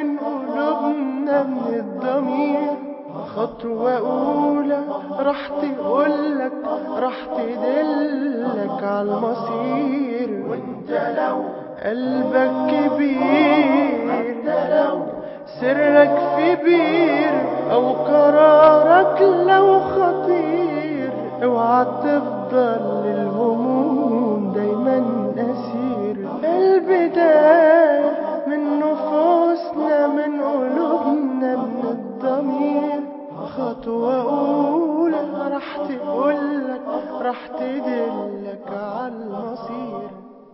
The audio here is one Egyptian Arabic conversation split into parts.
من قلوبنا من الضمير خطوة أولى راح تقولك راح تدلك على المصير وانت لو قلبك كبير حتى لو سرك في بير أو قرارك لو خطير اوعى تفضل للهموم دايما أسير البداية من نفوسنا من قلوبنا من الضمير خطوة أولى راح تقولك راح تدلك على المصير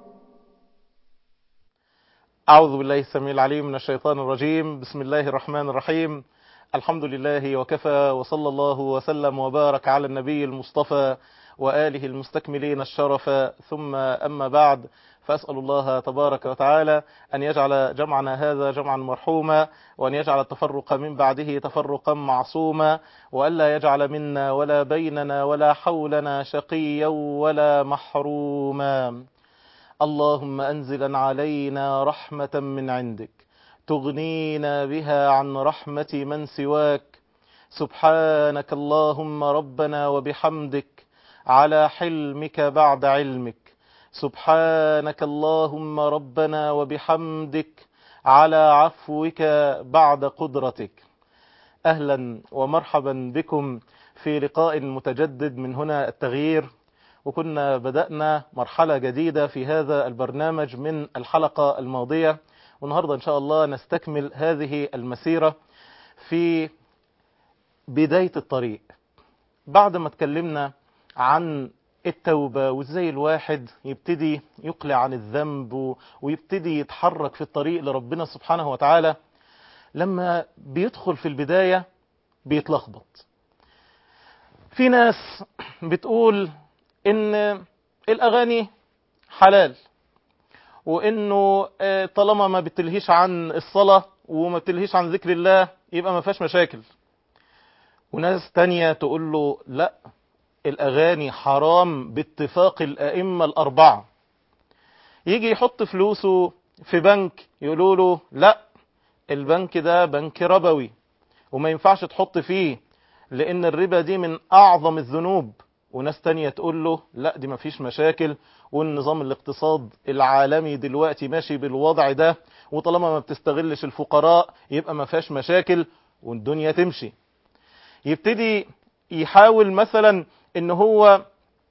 أعوذ بالله السميع العليم من الشيطان الرجيم بسم الله الرحمن الرحيم الحمد لله وكفى وصلى الله وسلم وبارك على النبي المصطفى وآله المستكملين الشرف ثم أما بعد فأسأل الله تبارك وتعالى أن يجعل جمعنا هذا جمعا مرحوما وأن يجعل التفرق من بعده تفرقا معصوما وألا يجعل منا ولا بيننا ولا حولنا شقيا ولا محروما اللهم أنزلا علينا رحمة من عندك تغنينا بها عن رحمة من سواك سبحانك اللهم ربنا وبحمدك على حلمك بعد علمك سبحانك اللهم ربنا وبحمدك على عفوك بعد قدرتك أهلا ومرحبا بكم في لقاء متجدد من هنا التغيير وكنا بدأنا مرحلة جديدة في هذا البرنامج من الحلقة الماضية والنهاردة إن شاء الله نستكمل هذه المسيرة في بداية الطريق بعد ما اتكلمنا عن التوبة وازاي الواحد يبتدي يقلع عن الذنب ويبتدي يتحرك في الطريق لربنا سبحانه وتعالى لما بيدخل في البداية بيتلخبط في ناس بتقول ان الاغاني حلال وانه طالما ما بتلهيش عن الصلاة وما بتلهيش عن ذكر الله يبقى ما فيهاش مشاكل وناس تانية تقول له لا الاغاني حرام باتفاق الائمة الاربعة يجي يحط فلوسه في بنك يقولوا له لا البنك ده بنك ربوي وما ينفعش تحط فيه لان الربا دي من اعظم الذنوب وناس تانية تقول له لا دي مفيش مشاكل والنظام الاقتصاد العالمي دلوقتي ماشي بالوضع ده وطالما ما بتستغلش الفقراء يبقى ما فيهاش مشاكل والدنيا تمشي يبتدي يحاول مثلا ان هو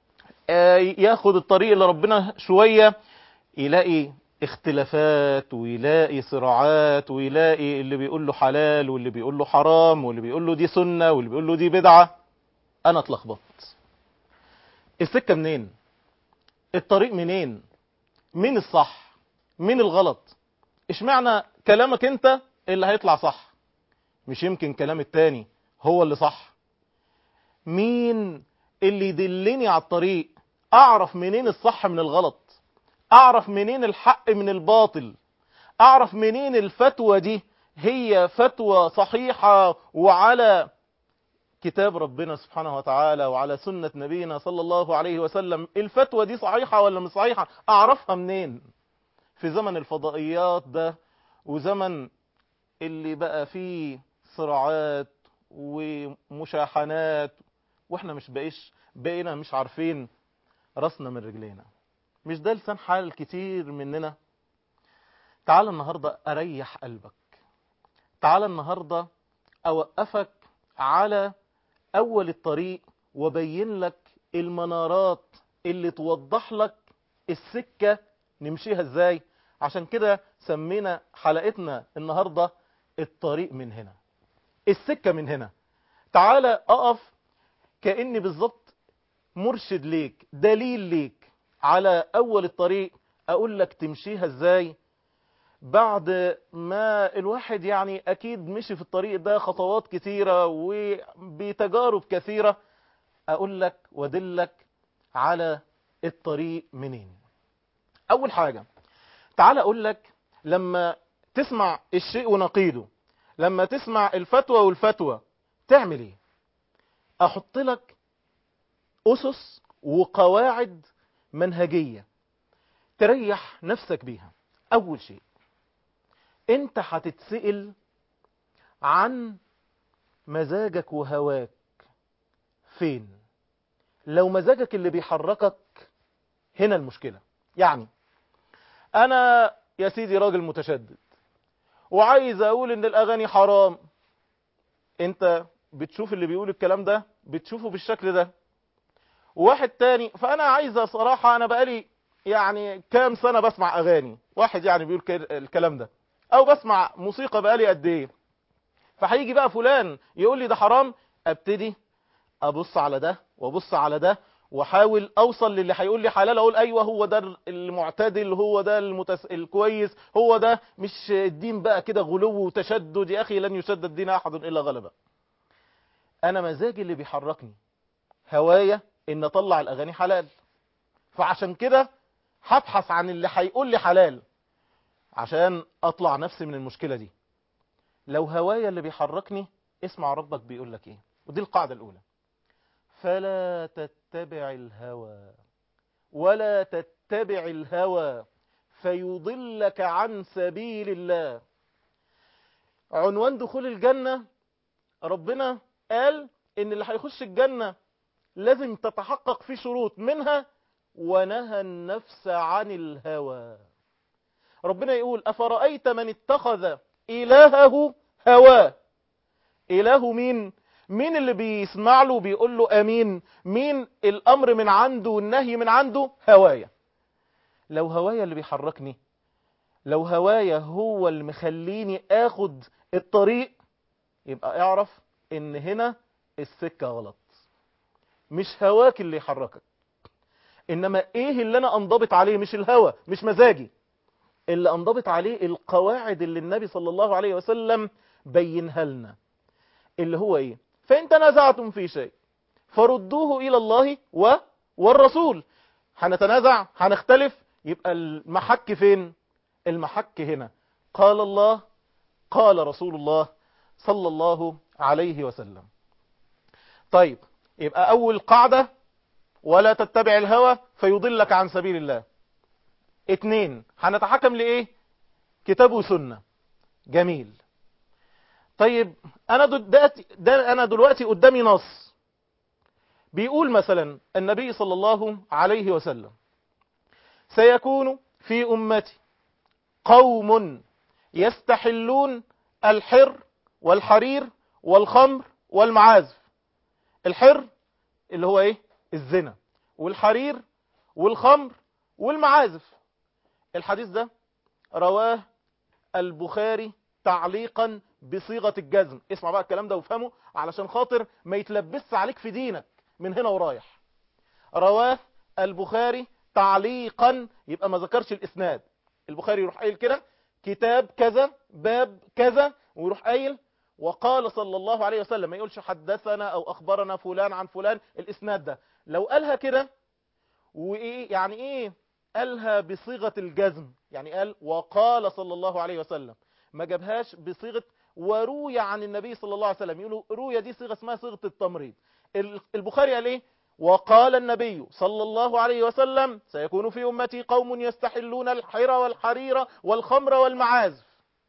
ياخد الطريق اللي ربنا شوية يلاقي اختلافات ويلاقي صراعات ويلاقي اللي بيقول له حلال واللي بيقول له حرام واللي بيقول له دي سنة واللي بيقول له دي بدعة انا اتلخبطت السكة منين الطريق منين مين الصح مين الغلط اشمعنى كلامك انت اللي هيطلع صح مش يمكن كلام التاني هو اللي صح مين اللي يدلني على الطريق اعرف منين الصح من الغلط اعرف منين الحق من الباطل اعرف منين الفتوى دي هي فتوى صحيحة وعلى كتاب ربنا سبحانه وتعالى وعلى سنة نبينا صلى الله عليه وسلم الفتوى دي صحيحة ولا مش صحيحة اعرفها منين في زمن الفضائيات ده وزمن اللي بقى فيه صراعات ومشاحنات واحنا مش بقيش بقينا مش عارفين راسنا من رجلينا مش ده لسان حال كتير مننا تعال النهاردة اريح قلبك تعال النهاردة اوقفك على اول الطريق وبين لك المنارات اللي توضح لك السكة نمشيها ازاي عشان كده سمينا حلقتنا النهاردة الطريق من هنا السكة من هنا تعال اقف كأني بالظبط مرشد ليك دليل ليك على اول الطريق اقول لك تمشيها ازاي بعد ما الواحد يعني اكيد مشي في الطريق ده خطوات كثيرة وبتجارب كثيرة اقول لك وادلك على الطريق منين اول حاجة تعال اقول لك لما تسمع الشيء ونقيده لما تسمع الفتوى والفتوى تعمل ايه احط لك اسس وقواعد منهجية تريح نفسك بيها اول شيء انت هتتسأل عن مزاجك وهواك فين لو مزاجك اللي بيحركك هنا المشكلة يعني انا يا سيدي راجل متشدد وعايز اقول ان الاغاني حرام انت بتشوف اللي بيقول الكلام ده بتشوفه بالشكل ده واحد تاني فانا عايز صراحة انا بقالي يعني كام سنة بسمع اغاني واحد يعني بيقول الكلام ده او بسمع موسيقى بقالي قد ايه فهيجي بقى فلان يقول لي ده حرام ابتدي ابص على ده وابص على ده واحاول اوصل للي هيقول لي حلال اقول ايوه هو ده المعتدل هو ده المتس... الكويس هو ده مش الدين بقى كده غلو وتشدد يا اخي لن يشدد دين احد الا غلبه انا مزاجي اللي بيحركني هوايا ان اطلع الاغاني حلال فعشان كده هبحث عن اللي هيقول لي حلال عشان اطلع نفسي من المشكله دي لو هوايا اللي بيحركني اسمع ربك بيقول لك ايه ودي القاعده الاولى فلا تتبع الهوى ولا تتبع الهوى فيضلك عن سبيل الله عنوان دخول الجنة ربنا قال ان اللي هيخش الجنة لازم تتحقق في شروط منها ونهى النفس عن الهوى ربنا يقول أفرأيت من اتخذ إلهه هواه إله مين مين اللي بيسمع له بيقول له امين مين الامر من عنده والنهي من عنده هوايا لو هوايا اللي بيحركني لو هوايا هو اللي مخليني اخد الطريق يبقى اعرف ان هنا السكة غلط مش هواك اللي يحركك انما ايه اللي انا انضبط عليه مش الهوى مش مزاجي اللي انضبط عليه القواعد اللي النبي صلى الله عليه وسلم بينها لنا اللي هو ايه فإن تنازعتم في شيء فردوه إلى الله و... والرسول هنتنازع هنختلف يبقى المحك فين المحك هنا قال الله قال رسول الله صلى الله عليه وسلم طيب يبقى أول قاعدة ولا تتبع الهوى فيضلك عن سبيل الله اتنين هنتحكم لإيه كتاب وسنة جميل طيب انا دلوقتي ده انا دلوقتي قدامي نص بيقول مثلا النبي صلى الله عليه وسلم سيكون في امتي قوم يستحلون الحر والحرير والخمر والمعازف الحر اللي هو ايه الزنا والحرير والخمر والمعازف الحديث ده رواه البخاري تعليقا بصيغة الجزم اسمع بقى الكلام ده وافهمه علشان خاطر ما يتلبس عليك في دينك من هنا ورايح رواه البخاري تعليقا يبقى ما ذكرش الاسناد البخاري يروح قايل كده كتاب كذا باب كذا ويروح قايل وقال صلى الله عليه وسلم ما يقولش حدثنا او اخبرنا فلان عن فلان الاسناد ده لو قالها كده وايه يعني ايه قالها بصيغة الجزم يعني قال وقال صلى الله عليه وسلم ما جابهاش بصيغة وروي عن النبي صلى الله عليه وسلم يقولوا روية دي صيغة اسمها صيغة التمريض البخاري قال ايه وقال النبي صلى الله عليه وسلم سيكون في أمتي قوم يستحلون الحر والحرير والخمر والمعازف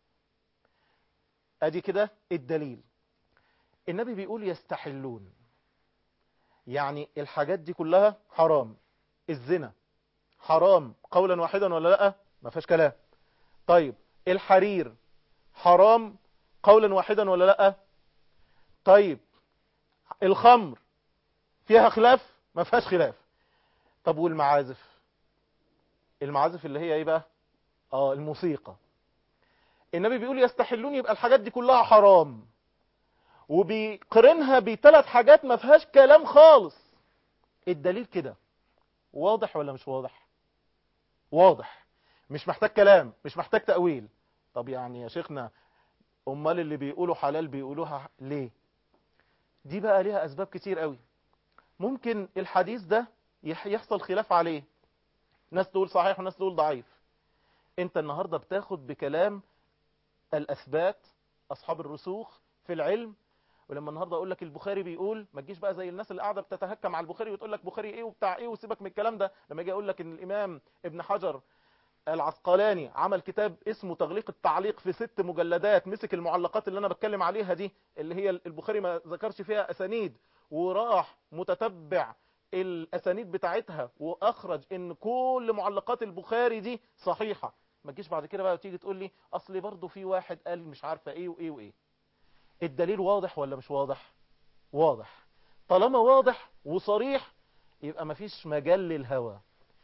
ادي كده الدليل النبي بيقول يستحلون يعني الحاجات دي كلها حرام الزنا حرام قولا واحدا ولا لا ما فيهاش كلام طيب الحرير حرام قولا واحدا ولا لا طيب الخمر فيها خلاف ما فيهاش خلاف طب والمعازف المعازف اللي هي ايه بقى اه الموسيقى النبي بيقول يستحلون يبقى الحاجات دي كلها حرام وبيقرنها بثلاث حاجات ما فيهاش كلام خالص الدليل كده واضح ولا مش واضح واضح مش محتاج كلام مش محتاج تأويل طب يعني يا شيخنا امال اللي بيقولوا حلال بيقولوها ليه دي بقى ليها اسباب كتير قوي ممكن الحديث ده يحصل خلاف عليه ناس تقول صحيح وناس تقول ضعيف انت النهاردة بتاخد بكلام الاثبات اصحاب الرسوخ في العلم ولما النهارده اقول لك البخاري بيقول ما تجيش بقى زي الناس اللي قاعده بتتهكم على البخاري وتقول لك بخاري ايه وبتاع ايه وسيبك من الكلام ده لما اجي اقول لك ان الامام ابن حجر العسقلاني عمل كتاب اسمه تغليق التعليق في ست مجلدات مسك المعلقات اللي انا بتكلم عليها دي اللي هي البخاري ما ذكرش فيها اسانيد وراح متتبع الاسانيد بتاعتها واخرج ان كل معلقات البخاري دي صحيحة ما تجيش بعد كده بقى تيجي تقول لي اصل برضه في واحد قال مش عارفه ايه وايه وايه الدليل واضح ولا مش واضح واضح طالما واضح وصريح يبقى مفيش مجال للهوى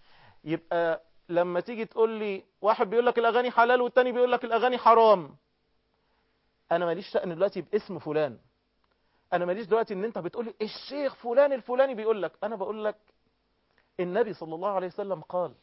يبقى لما تيجي تقول لي واحد بيقول لك الاغاني حلال والتاني بيقول لك الاغاني حرام انا ماليش شأن دلوقتي باسم فلان انا ماليش دلوقتي ان انت بتقول لي الشيخ فلان الفلاني بيقول لك انا بقول لك النبي صلى الله عليه وسلم قال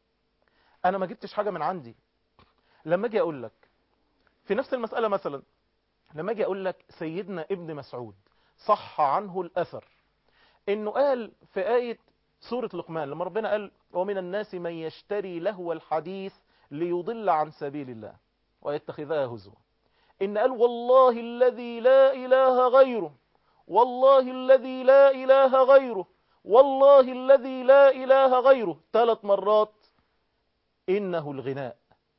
انا ما جبتش حاجة من عندي لما اجي اقول لك في نفس المسألة مثلا لما اجي اقول لك سيدنا ابن مسعود صح عنه الاثر انه قال في آية سورة لقمان لما ربنا قال ومن الناس من يشتري لهو الحديث ليضل عن سبيل الله ويتخذها هزوا إن قال والله الذي لا إله غيره والله الذي لا إله غيره والله الذي لا إله غيره ثلاث مرات إنه الغناء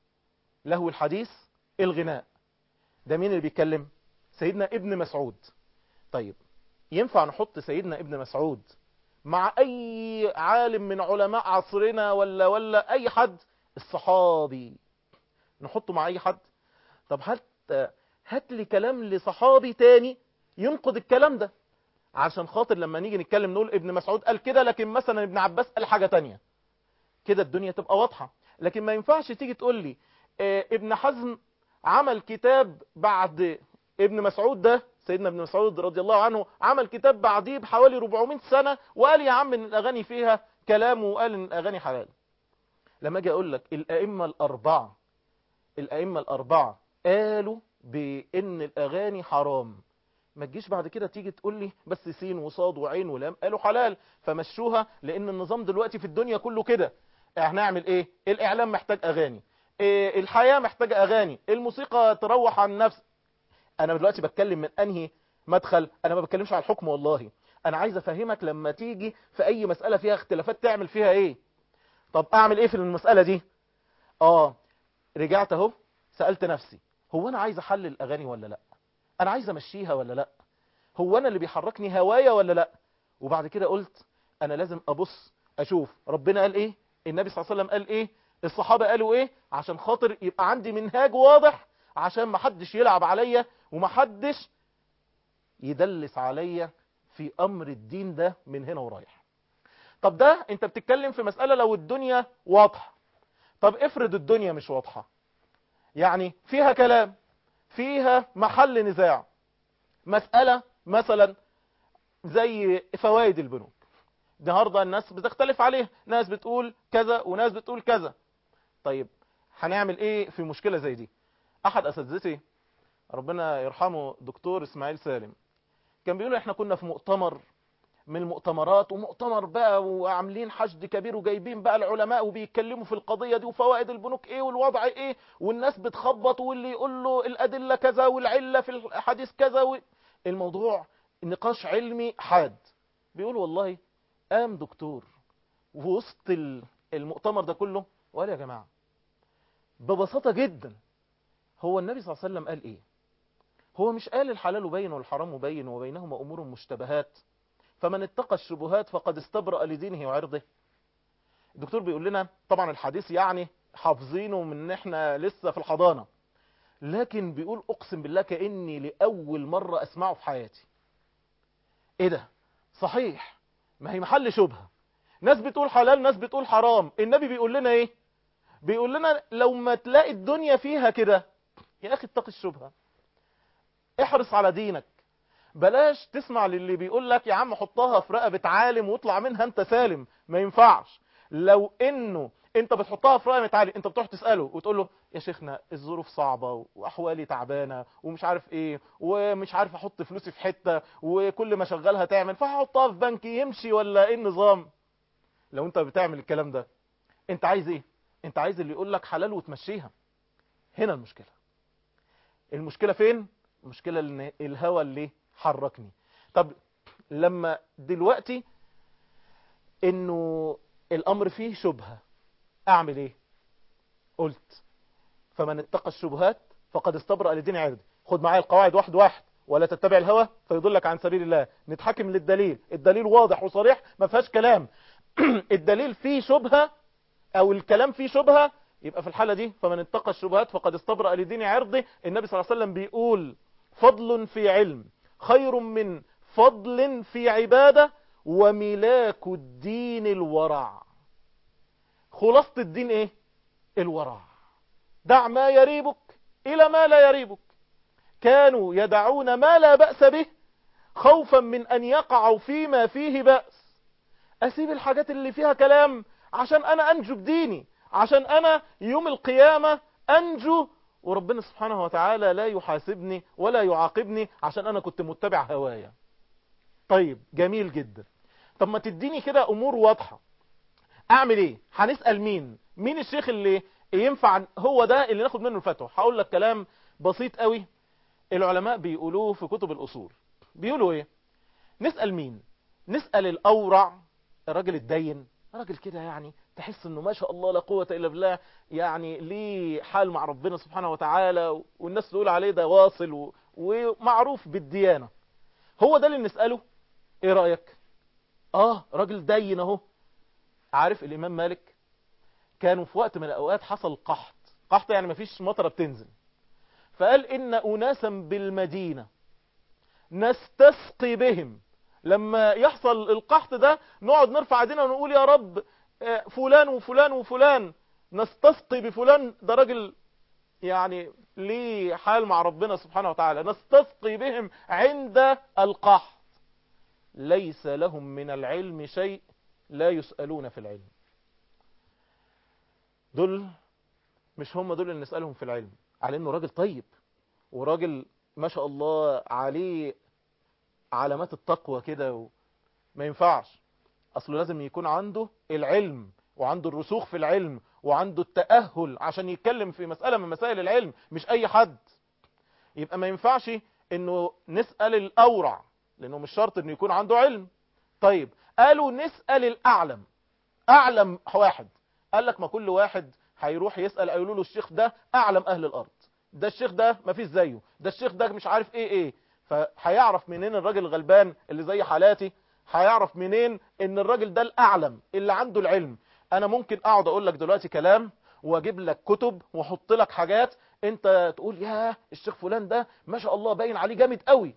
له الحديث الغناء ده مين اللي بيتكلم سيدنا ابن مسعود طيب ينفع نحط سيدنا ابن مسعود مع اي عالم من علماء عصرنا ولا ولا اي حد الصحابي نحطه مع اي حد طب هات هات لي كلام لصحابي تاني ينقض الكلام ده عشان خاطر لما نيجي نتكلم نقول ابن مسعود قال كده لكن مثلا ابن عباس قال حاجة تانية كده الدنيا تبقى واضحة لكن ما ينفعش تيجي تقول لي اه ابن حزم عمل كتاب بعد ابن مسعود ده سيدنا ابن مسعود رضي الله عنه عمل كتاب بعديه بحوالي 400 سنة وقال يا عم ان الاغاني فيها كلام وقال ان الاغاني حلال لما اجي اقول لك الائمة الاربعة الائمة الاربعة قالوا بان الاغاني حرام ما تجيش بعد كده تيجي تقول لي بس سين وصاد وعين ولام قالوا حلال فمشوها لان النظام دلوقتي في الدنيا كله كده هنعمل ايه الاعلام محتاج اغاني إيه الحياة محتاجة اغاني الموسيقى تروح عن نفس انا دلوقتي بتكلم من انهي مدخل انا ما بتكلمش على الحكم والله انا عايز افهمك لما تيجي في اي مسألة فيها اختلافات تعمل فيها ايه طب اعمل ايه في المسألة دي اه رجعت اهو سألت نفسي هو انا عايز احلل الاغاني ولا لا انا عايز امشيها ولا لا هو انا اللي بيحركني هوايا ولا لا وبعد كده قلت انا لازم ابص اشوف ربنا قال ايه النبي صلى الله عليه وسلم قال ايه الصحابة قالوا ايه عشان خاطر يبقى عندي منهاج واضح عشان ما حدش يلعب عليا وما حدش يدلس عليا في امر الدين ده من هنا ورايح طب ده انت بتتكلم في مسألة لو الدنيا واضحة طب افرض الدنيا مش واضحة يعني فيها كلام فيها محل نزاع مسألة مثلا زي فوائد البنوك النهارده الناس بتختلف عليها ناس بتقول كذا وناس بتقول كذا طيب هنعمل ايه في مشكلة زي دي احد اساتذتي ربنا يرحمه دكتور اسماعيل سالم كان بيقول احنا كنا في مؤتمر من المؤتمرات ومؤتمر بقى وعاملين حشد كبير وجايبين بقى العلماء وبيتكلموا في القضية دي وفوائد البنوك ايه والوضع ايه والناس بتخبط واللي يقول له الادلة كذا والعلة في الحديث كذا و... الموضوع نقاش علمي حاد بيقول والله قام دكتور وسط المؤتمر ده كله وقال يا جماعة ببساطة جدا هو النبي صلى الله عليه وسلم قال ايه هو مش قال الحلال بين والحرام بين وبينهما امور مشتبهات فمن اتقى الشبهات فقد استبرأ لدينه وعرضه الدكتور بيقول لنا طبعا الحديث يعني حافظينه من احنا لسه في الحضانة لكن بيقول اقسم بالله كأني لأول مرة اسمعه في حياتي ايه ده صحيح ما هي محل شبهة ناس بتقول حلال ناس بتقول حرام النبي بيقول لنا ايه بيقول لنا لو ما تلاقي الدنيا فيها كده يا اخي اتقي الشبهة احرص على دينك بلاش تسمع للي بيقول لك يا عم حطها في رقبة عالم واطلع منها انت سالم ما ينفعش لو انه انت بتحطها في رقبة عالم انت بتروح تسأله وتقول له يا شيخنا الظروف صعبة واحوالي تعبانة ومش عارف ايه ومش عارف احط فلوسي في حتة وكل ما شغلها تعمل فهحطها في بنك يمشي ولا ايه النظام لو انت بتعمل الكلام ده انت عايز ايه انت عايز اللي يقول لك حلال وتمشيها هنا المشكلة المشكلة فين المشكلة ان الهوى اللي حركني طب لما دلوقتي انه الامر فيه شبهة اعمل ايه قلت فمن اتقى الشبهات فقد استبرأ لدين عرض خد معايا القواعد واحد واحد ولا تتبع الهوى فيضلك عن سبيل الله نتحكم للدليل الدليل واضح وصريح ما فيهاش كلام الدليل فيه شبهة او الكلام فيه شبهة يبقى في الحالة دي فمن اتقى الشبهات فقد استبرأ لدين عرضه النبي صلى الله عليه وسلم بيقول فضل في علم خير من فضل في عبادة وملاك الدين الورع خلاصة الدين ايه الورع دع ما يريبك الى ما لا يريبك كانوا يدعون ما لا بأس به خوفا من ان يقعوا فيما فيه بأس اسيب الحاجات اللي فيها كلام عشان انا انجو بديني عشان انا يوم القيامة انجو وربنا سبحانه وتعالى لا يحاسبني ولا يعاقبني عشان انا كنت متبع هوايا طيب جميل جدا طب ما تديني كده امور واضحة اعمل ايه هنسأل مين مين الشيخ اللي ينفع هو ده اللي ناخد منه الفتوى هقول لك كلام بسيط قوي العلماء بيقولوه في كتب الاصول بيقولوا ايه نسأل مين نسأل الاورع الراجل الدين راجل كده يعني تحس انه ما شاء الله لا قوة الا بالله يعني ليه حال مع ربنا سبحانه وتعالى والناس تقول عليه ده واصل و... ومعروف بالديانة هو ده اللي نسأله ايه رأيك اه راجل دين اهو عارف الامام مالك كانوا في وقت من الاوقات حصل قحط قحط يعني مفيش مطرة بتنزل فقال ان اناسا بالمدينة نستسقي بهم لما يحصل القحط ده نقعد نرفع ايدينا ونقول يا رب فلان وفلان وفلان نستسقي بفلان ده راجل يعني ليه حال مع ربنا سبحانه وتعالى نستسقي بهم عند القحط ليس لهم من العلم شيء لا يسألون في العلم دول مش هم دول اللي نسألهم في العلم على انه راجل طيب وراجل ما شاء الله عليه علامات التقوى كده و... ما ينفعش اصله لازم يكون عنده العلم وعنده الرسوخ في العلم وعنده التأهل عشان يتكلم في مسألة من مسائل العلم مش اي حد يبقى ما ينفعش انه نسأل الاورع لانه مش شرط انه يكون عنده علم طيب قالوا نسأل الاعلم اعلم واحد قال لك ما كل واحد هيروح يسأل قالوا له الشيخ ده اعلم اهل الارض ده الشيخ ده ما فيش زيه ده الشيخ ده مش عارف ايه ايه فهيعرف منين الراجل الغلبان اللي زي حالاتي هيعرف منين ان الراجل ده الاعلم اللي عنده العلم انا ممكن اقعد اقول لك دلوقتي كلام واجيب لك كتب واحط لك حاجات انت تقول يا الشيخ فلان ده ما شاء الله باين عليه جامد قوي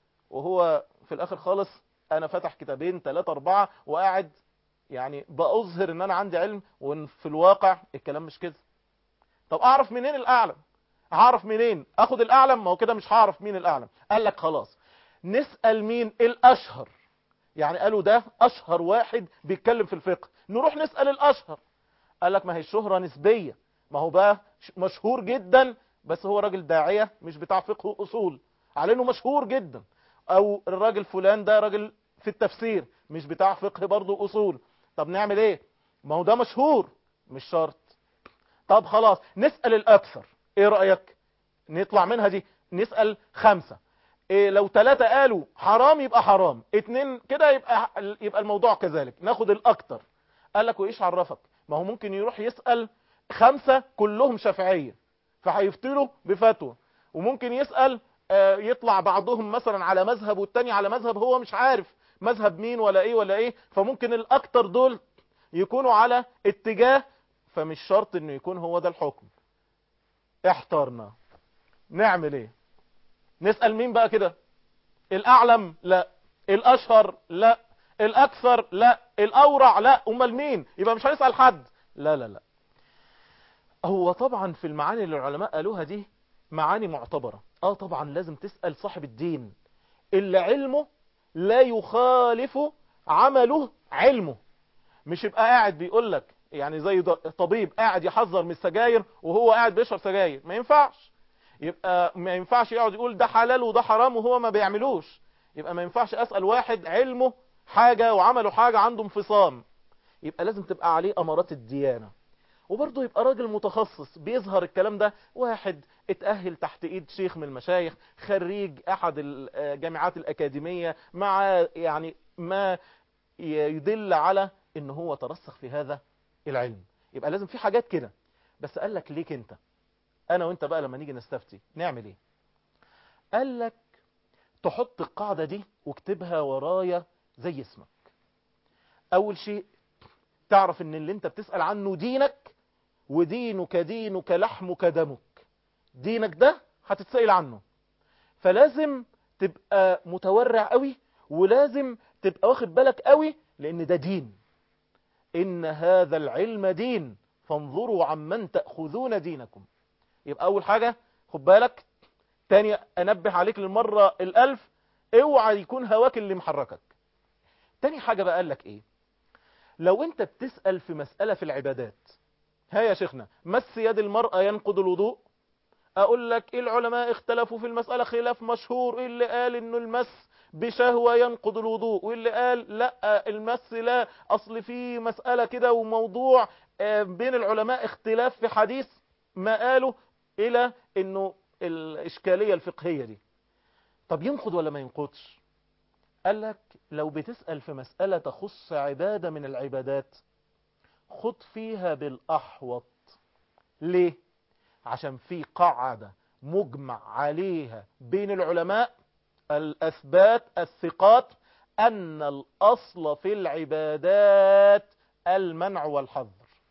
وهو في الاخر خالص انا فتح كتابين ثلاثة اربعة وقاعد يعني بأظهر ان انا عندي علم وان في الواقع الكلام مش كده طب اعرف منين الاعلم هعرف منين اخد الاعلم ما هو كده مش هعرف مين الاعلم قال لك خلاص نسأل مين الاشهر يعني قالوا ده اشهر واحد بيتكلم في الفقه نروح نسأل الاشهر قال لك ما هي الشهرة نسبية ما هو بقى مشهور جدا بس هو راجل داعية مش بتاع فقه اصول على انه مشهور جدا او الراجل فلان ده راجل في التفسير مش بتاع فقه برضه اصول طب نعمل ايه ما هو ده مشهور مش شرط طب خلاص نسأل الاكثر ايه رأيك نطلع منها دي نسأل خمسة إيه لو ثلاثة قالوا حرام يبقى حرام اتنين كده يبقى يبقى الموضوع كذلك ناخد الاكتر قال لك وايش عرفك ما هو ممكن يروح يسأل خمسة كلهم شافعية فهيفتلوا بفتوى وممكن يسأل آه يطلع بعضهم مثلا على مذهب والتاني على مذهب هو مش عارف مذهب مين ولا ايه ولا ايه فممكن الاكتر دول يكونوا على اتجاه فمش شرط انه يكون هو ده الحكم احترنا نعمل ايه نسأل مين بقى كده الاعلم لا الاشهر لا الاكثر لا الاورع لا امال مين يبقى مش هنسأل حد لا لا لا هو طبعا في المعاني اللي العلماء قالوها دي معاني معتبرة اه طبعا لازم تسأل صاحب الدين اللي علمه لا يخالف عمله علمه مش يبقى قاعد بيقول لك يعني زي طبيب قاعد يحذر من السجاير وهو قاعد بيشرب سجاير ما ينفعش يبقى ما ينفعش يقعد يقول ده حلال وده حرام وهو ما بيعملوش يبقى ما ينفعش اسأل واحد علمه حاجة وعمله حاجة عنده انفصام يبقى لازم تبقى عليه امارات الديانة وبرضه يبقى راجل متخصص بيظهر الكلام ده واحد اتأهل تحت ايد شيخ من المشايخ خريج احد الجامعات الاكاديمية مع يعني ما يدل على ان هو ترسخ في هذا العلم يبقى لازم في حاجات كده بس قال لك ليك انت انا وانت بقى لما نيجي نستفتي نعمل ايه قال لك تحط القاعدة دي واكتبها ورايا زي اسمك اول شيء تعرف ان اللي انت بتسأل عنه دينك ودينك دينك لحمك دمك دينك ده هتتسأل عنه فلازم تبقى متورع قوي ولازم تبقى واخد بالك قوي لان ده دين ان هذا العلم دين فانظروا عمن تأخذون دينكم يبقى اول حاجة خد بالك تاني انبه عليك للمرة الالف اوعى يكون هواك اللي محركك تاني حاجة بقى قال لك ايه لو انت بتسأل في مسألة في العبادات ها يا شيخنا مس يد المرأة ينقض الوضوء اقول لك إيه العلماء اختلفوا في المسألة خلاف مشهور إيه اللي قال انه المس بشهوة ينقض الوضوء واللي قال لا المس لا اصل في مسألة كده وموضوع بين العلماء اختلاف في حديث ما قالوا الى انه الاشكالية الفقهية دي طب ينقض ولا ما ينقضش قال لك لو بتسأل في مسألة تخص عبادة من العبادات خد فيها بالأحوط ليه عشان في قاعدة مجمع عليها بين العلماء الأثبات الثقات أن الأصل في العبادات المنع والحظر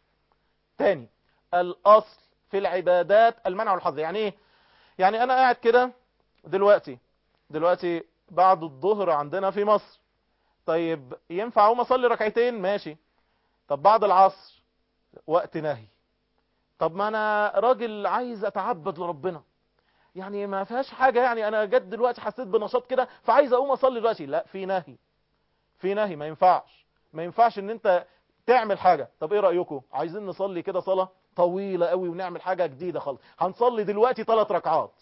تاني الأصل في العبادات المنع والحظر يعني ايه يعني انا قاعد كده دلوقتي دلوقتي بعد الظهر عندنا في مصر طيب ينفع اقوم اصلي ركعتين ماشي طب بعد العصر وقت نهي طب ما انا راجل عايز اتعبد لربنا يعني ما فيهاش حاجة يعني انا جد دلوقتي حسيت بنشاط كده فعايز اقوم اصلي دلوقتي لا في نهي في نهي ما ينفعش ما ينفعش ان انت تعمل حاجة طب ايه رأيكم عايزين نصلي كده صلاة طويلة قوي ونعمل حاجة جديدة خالص هنصلي دلوقتي ثلاث ركعات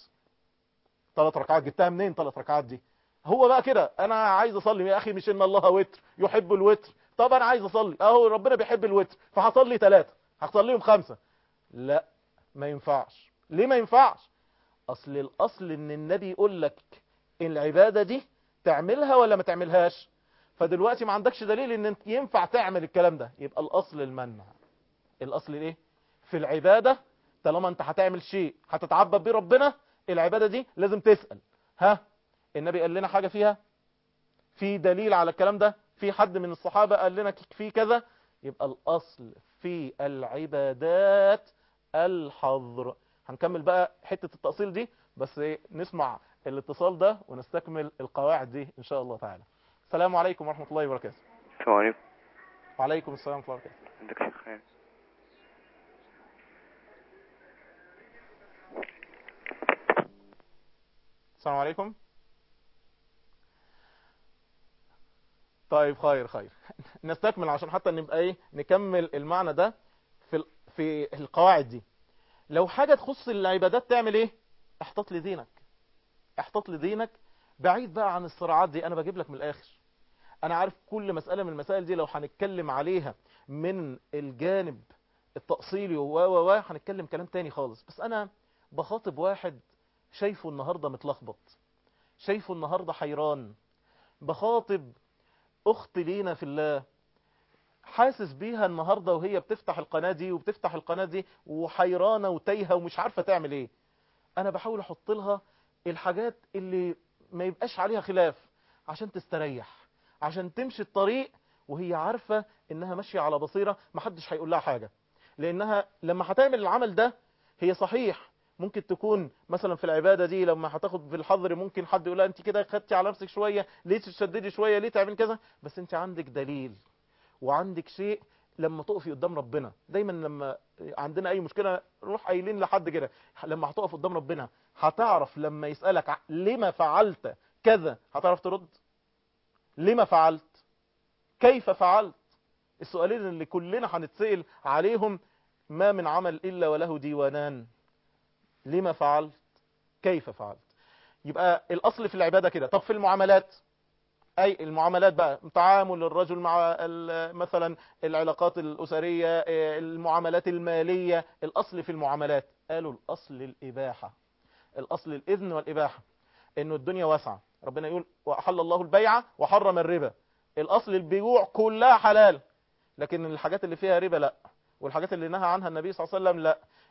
ثلاث ركعات جبتها منين ثلاث ركعات دي هو بقى كده انا عايز اصلي يا اخي مش ان الله وتر يحب الوتر طب انا عايز اصلي اهو ربنا بيحب الوتر فهصلي ثلاثة هصليهم خمسة لا ما ينفعش ليه ما ينفعش اصل الاصل ان النبي يقول لك العبادة دي تعملها ولا ما تعملهاش فدلوقتي ما عندكش دليل ان انت ينفع تعمل الكلام ده يبقى الاصل المنع الاصل ايه في العبادة طالما انت هتعمل شيء هتتعبد بيه ربنا العبادة دي لازم تسأل ها النبي قال لنا حاجة فيها في دليل على الكلام ده في حد من الصحابة قال لنا في كذا يبقى الأصل في العبادات الحظر هنكمل بقى حتة التأصيل دي بس نسمع الاتصال ده ونستكمل القواعد دي إن شاء الله تعالى السلام عليكم ورحمة الله وبركاته السلام عليكم وعليكم السلام ورحمة الله وبركاته عندك شيخ خير السلام عليكم طيب خير خير نستكمل عشان حتى نبقى ايه نكمل المعنى ده في ال- في القواعد دي لو حاجة تخص العبادات تعمل ايه احتط لي دينك احتط لي دينك بعيد بقى عن الصراعات دي انا بجيب لك من الاخر انا عارف كل مسألة من المسائل دي لو هنتكلم عليها من الجانب التأصيلي و و و هنتكلم كلام تاني خالص بس انا بخاطب واحد شايفه النهاردة متلخبط شايفه النهاردة حيران بخاطب اخت لينا في الله حاسس بيها النهاردة وهي بتفتح القناة دي وبتفتح القناة دي وحيرانة وتايهة ومش عارفة تعمل ايه انا بحاول احط لها الحاجات اللي ما يبقاش عليها خلاف عشان تستريح عشان تمشي الطريق وهي عارفة انها ماشية على بصيرة محدش هيقول لها حاجة لانها لما هتعمل العمل ده هي صحيح ممكن تكون مثلا في العبادة دي لما هتاخد في الحظر ممكن حد يقول لها انت كده خدتي على نفسك شوية ليه تشددي شوية ليه تعمل كذا بس انت عندك دليل وعندك شيء لما تقفي قدام ربنا دايما لما عندنا اي مشكلة نروح قايلين لحد كده لما هتقف قدام ربنا هتعرف لما يسألك ع- لما فعلت كذا هتعرف ترد لما فعلت كيف فعلت السؤالين اللي كلنا هنتسأل عليهم ما من عمل إلا وله ديوانان لما فعلت كيف فعلت يبقى الأصل في العبادة كده طب في المعاملات أي المعاملات بقى تعامل الرجل مع ال- مثلا العلاقات الأسرية آه، المعاملات المالية الأصل في المعاملات قالوا الأصل الإباحة الأصل الإذن والإباحة إنه الدنيا واسعة ربنا يقول وأحل الله البيع وحرم الربا الأصل البيوع كلها حلال لكن الحاجات اللي فيها ربا لا والحاجات اللي نهى عنها النبي صلى الله عليه وسلم لا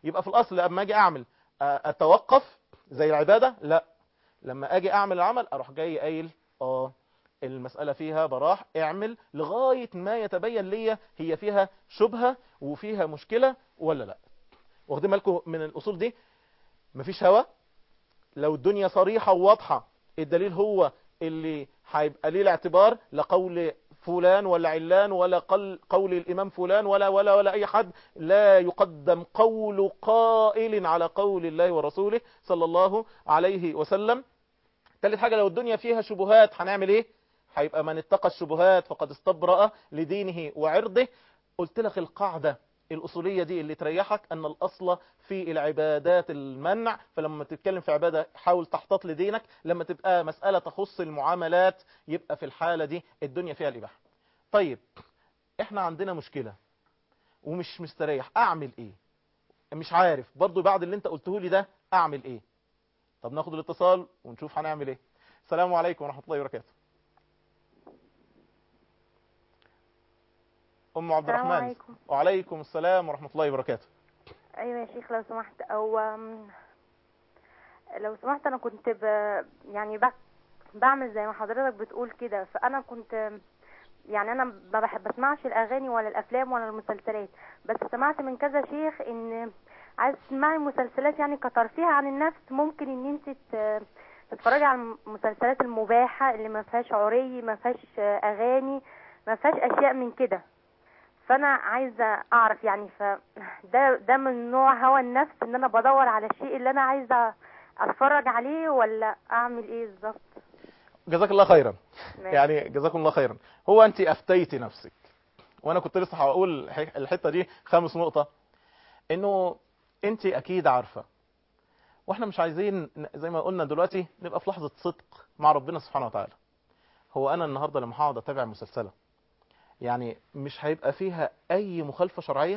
يبقى في الاصل لما اجي اعمل اتوقف زي العباده لا لما اجي اعمل العمل اروح جاي قايل اه المسألة فيها براح اعمل لغاية ما يتبين لي هي فيها شبهة وفيها مشكلة ولا لا واخدين بالكم من الأصول دي مفيش هوا لو الدنيا صريحة وواضحة الدليل هو اللي هيبقى ليه الاعتبار لقول فلان ولا علان ولا قل قول الإمام فلان ولا ولا ولا أي حد لا يقدم قول قائل على قول الله ورسوله صلى الله عليه وسلم ثالث حاجة لو الدنيا فيها شبهات هنعمل ايه هيبقى من اتقى الشبهات فقد استبرأ لدينه وعرضه قلت لك القاعدة الأصولية دي اللي تريحك أن الأصل في العبادات المنع فلما تتكلم في عبادة حاول تحتاط لدينك لما تبقى مسألة تخص المعاملات يبقى في الحالة دي الدنيا فيها الإباحة طيب احنا عندنا مشكلة ومش مستريح أعمل إيه مش عارف برضو بعد اللي انت قلته لي ده أعمل إيه طب ناخد الاتصال ونشوف هنعمل إيه السلام عليكم ورحمة الله وبركاته أم عبد السلام الرحمن عليكم. وعليكم السلام ورحمة الله وبركاته ايوه يا شيخ لو سمحت او أم، لو سمحت انا كنت ب... يعني ب... بعمل زي ما حضرتك بتقول كده فانا كنت يعني انا ما بحب اسمعش الاغاني ولا الافلام ولا المسلسلات بس سمعت من كذا شيخ ان عايز تسمعي مسلسلات يعني كترفيه عن النفس ممكن ان انت ت... تتفرجي على المسلسلات المباحة اللي ما فيهاش عري ما فيهاش اغاني ما فيهاش اشياء من كده فانا عايزه اعرف يعني ف ده ده من نوع هوى النفس ان انا بدور على الشيء اللي انا عايزه اتفرج عليه ولا اعمل ايه بالظبط جزاك الله خيرا ماشي. يعني جزاكم الله خيرا هو انت افتيتي نفسك وانا كنت لسه هقول الح- الحته دي خامس نقطه انه انت اكيد عارفه واحنا مش عايزين ن- زي ما قلنا دلوقتي نبقى في لحظه صدق مع ربنا سبحانه وتعالى هو انا النهارده لما هقعد اتابع مسلسله يعني مش هيبقى فيها اي مخالفه شرعيه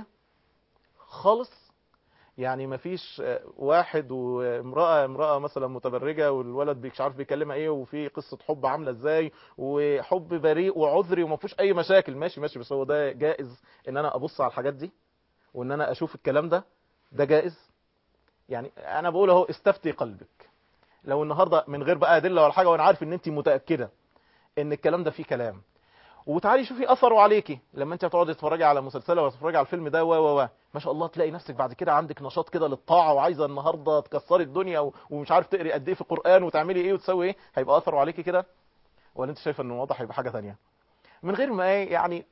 خالص يعني مفيش آه، واحد وامرأة امرأة مثلا متبرجة والولد مش عارف بيكلمها ايه وفي قصة حب عاملة ازاي وحب بريء وعذري وما فيهوش اي مشاكل ماشي ماشي بس هو ده جائز ان انا ابص على الحاجات دي وان انا اشوف الكلام ده ده جائز يعني انا بقول اهو استفتي قلبك لو النهارده من غير بقى ادله ولا حاجه وانا عارف ان انت متاكده ان الكلام ده فيه كلام وتعالي شوفي اثره عليكي لما انت هتقعدي تتفرجي على مسلسله ولا تتفرجي على الفيلم ده و و و ما شاء الله تلاقي نفسك بعد كده عندك نشاط كده للطاعه وعايزه النهارده تكسري الدنيا و- ومش عارف تقري قد ايه في القران وتعملي ايه وتسوي ايه هيبقى اثره عليكي كده ولا انت شايفه ان الوضع هيبقى حاجه ثانيه من غير ما ايه يعني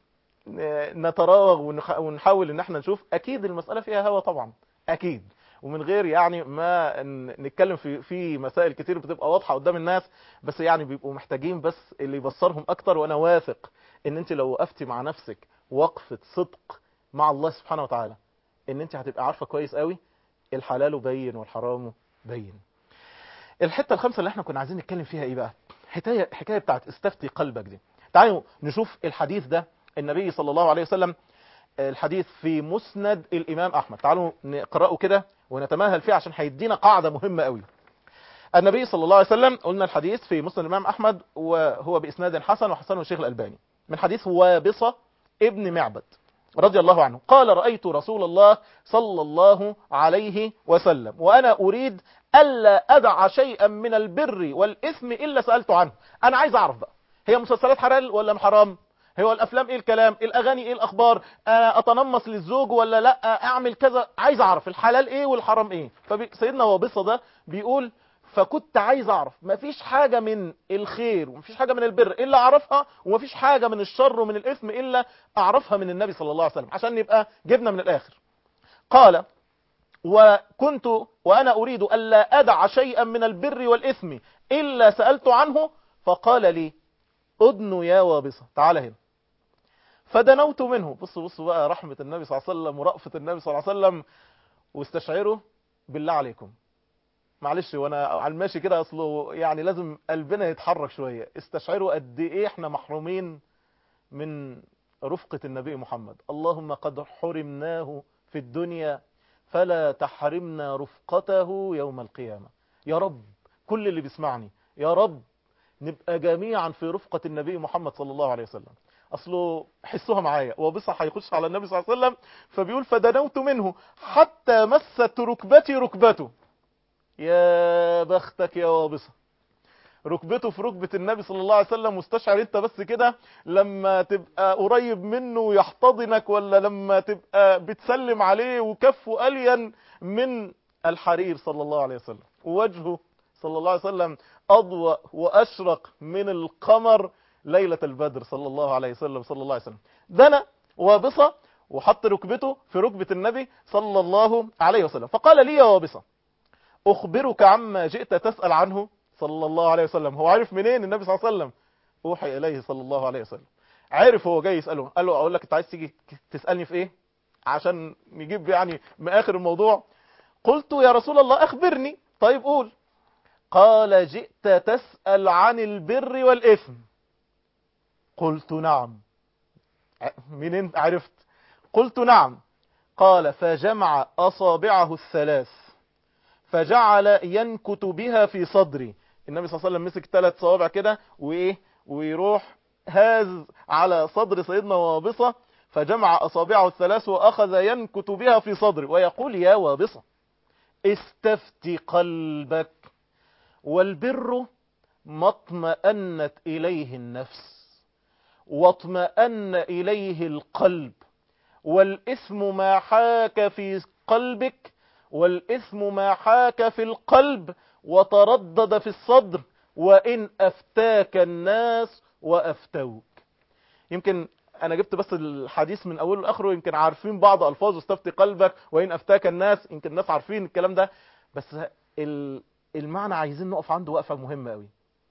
ن- نتراوغ ونح- ونحاول ان احنا نشوف اكيد المساله فيها هوا طبعا اكيد ومن غير يعني ما ن- نتكلم في في مسائل كتير بتبقى واضحه قدام الناس بس يعني بيبقوا محتاجين بس اللي يبصرهم اكتر وانا واثق ان انت لو وقفتي مع نفسك وقفه صدق مع الله سبحانه وتعالى ان انت هتبقى عارفه كويس قوي الحلال بين والحرام بين الحته الخامسه اللي احنا كنا عايزين نتكلم فيها ايه بقى حكايه حكايه بتاعت استفتي قلبك دي تعالوا نشوف الحديث ده النبي صلى الله عليه وسلم الحديث في مسند الامام احمد تعالوا نقراه كده ونتماهل فيه عشان هيدينا قاعده مهمه قوي النبي صلى الله عليه وسلم قلنا الحديث في مسند الامام احمد وهو باسناد حسن وحسنه الشيخ الالباني من حديث وابصه ابن معبد رضي الله عنه قال رأيت رسول الله صلى الله عليه وسلم وأنا أريد ألا أدع شيئا من البر والإثم إلا سألت عنه أنا عايز أعرف بقى هي مسلسلات حلال ولا حرام هو الأفلام إيه الكلام الأغاني إيه الأخبار آه، أتنمص للزوج ولا لا أعمل كذا عايز أعرف الحلال إيه والحرام إيه فسيدنا وابصة ده بيقول فكنت عايز اعرف مفيش حاجة من الخير ومفيش حاجة من البر الا اعرفها ومفيش حاجة من الشر ومن الاثم الا اعرفها من النبي صلى الله عليه وسلم عشان نبقى جبنا من الاخر قال وكنت وانا اريد الا ادع شيئا من البر والاثم الا سألت عنه فقال لي ادن يا وابصة تعال هنا فدنوت منه بصوا بصوا بقى رحمة النبي صلى الله عليه وسلم ورأفة النبي صلى الله عليه وسلم واستشعروا بالله عليكم معلش وانا على الماشي كده اصله يعني لازم قلبنا يتحرك شوية استشعروا قد ايه احنا محرومين من رفقة النبي محمد اللهم قد حرمناه في الدنيا فلا تحرمنا رفقته يوم القيامة يا رب كل اللي بيسمعني يا رب نبقى جميعا في رفقة النبي محمد صلى الله عليه وسلم اصله حسوها معايا وابصة هيخش على النبي صلى الله عليه وسلم فبيقول فدنوت منه حتى مست ركبتي ركبته يا بختك يا وابصة ركبته في ركبة النبي صلى الله عليه وسلم مستشعر انت بس كده لما تبقى قريب منه يحتضنك ولا لما تبقى بتسلم عليه وكفه ألين من الحرير صلى الله عليه وسلم ووجهه صلى الله عليه وسلم أضوأ وأشرق من القمر ليلة البدر صلى الله عليه وسلم صلى الله عليه وسلم دنا وابصة وحط ركبته في ركبة النبي صلى الله عليه وسلم فقال لي يا وابصة أخبرك عما جئت تسأل عنه صلى الله عليه وسلم هو عارف منين النبي صلى الله عليه وسلم أوحي إليه صلى الله عليه وسلم عارف هو جاي يسأله قال له أقول لك أنت عايز تيجي تسألني في إيه عشان نجيب يعني من آخر الموضوع قلت يا رسول الله أخبرني طيب قول قال جئت تسأل عن البر والإثم قلت نعم منين عرفت قلت نعم قال فجمع أصابعه الثلاث فجعل ينكت بها في صدري النبي صلى الله عليه وسلم مسك ثلاث صوابع كده وايه ويروح هاز على صدر سيدنا وابصة فجمع أصابعه الثلاث وأخذ ينكت بها في صدري ويقول يا وابصة استفتي قلبك والبر ما اطمأنت إليه النفس واطمأن إليه القلب والإثم ما حاك في قلبك والإثم ما حاك في القلب وتردد في الصدر وإن أفتاك الناس وأفتوك يمكن أنا جبت بس الحديث من أوله لآخره يمكن عارفين بعض ألفاظ استفتي قلبك وإن أفتاك الناس يمكن الناس عارفين الكلام ده بس المعنى عايزين نقف عنده وقفة مهمة قوي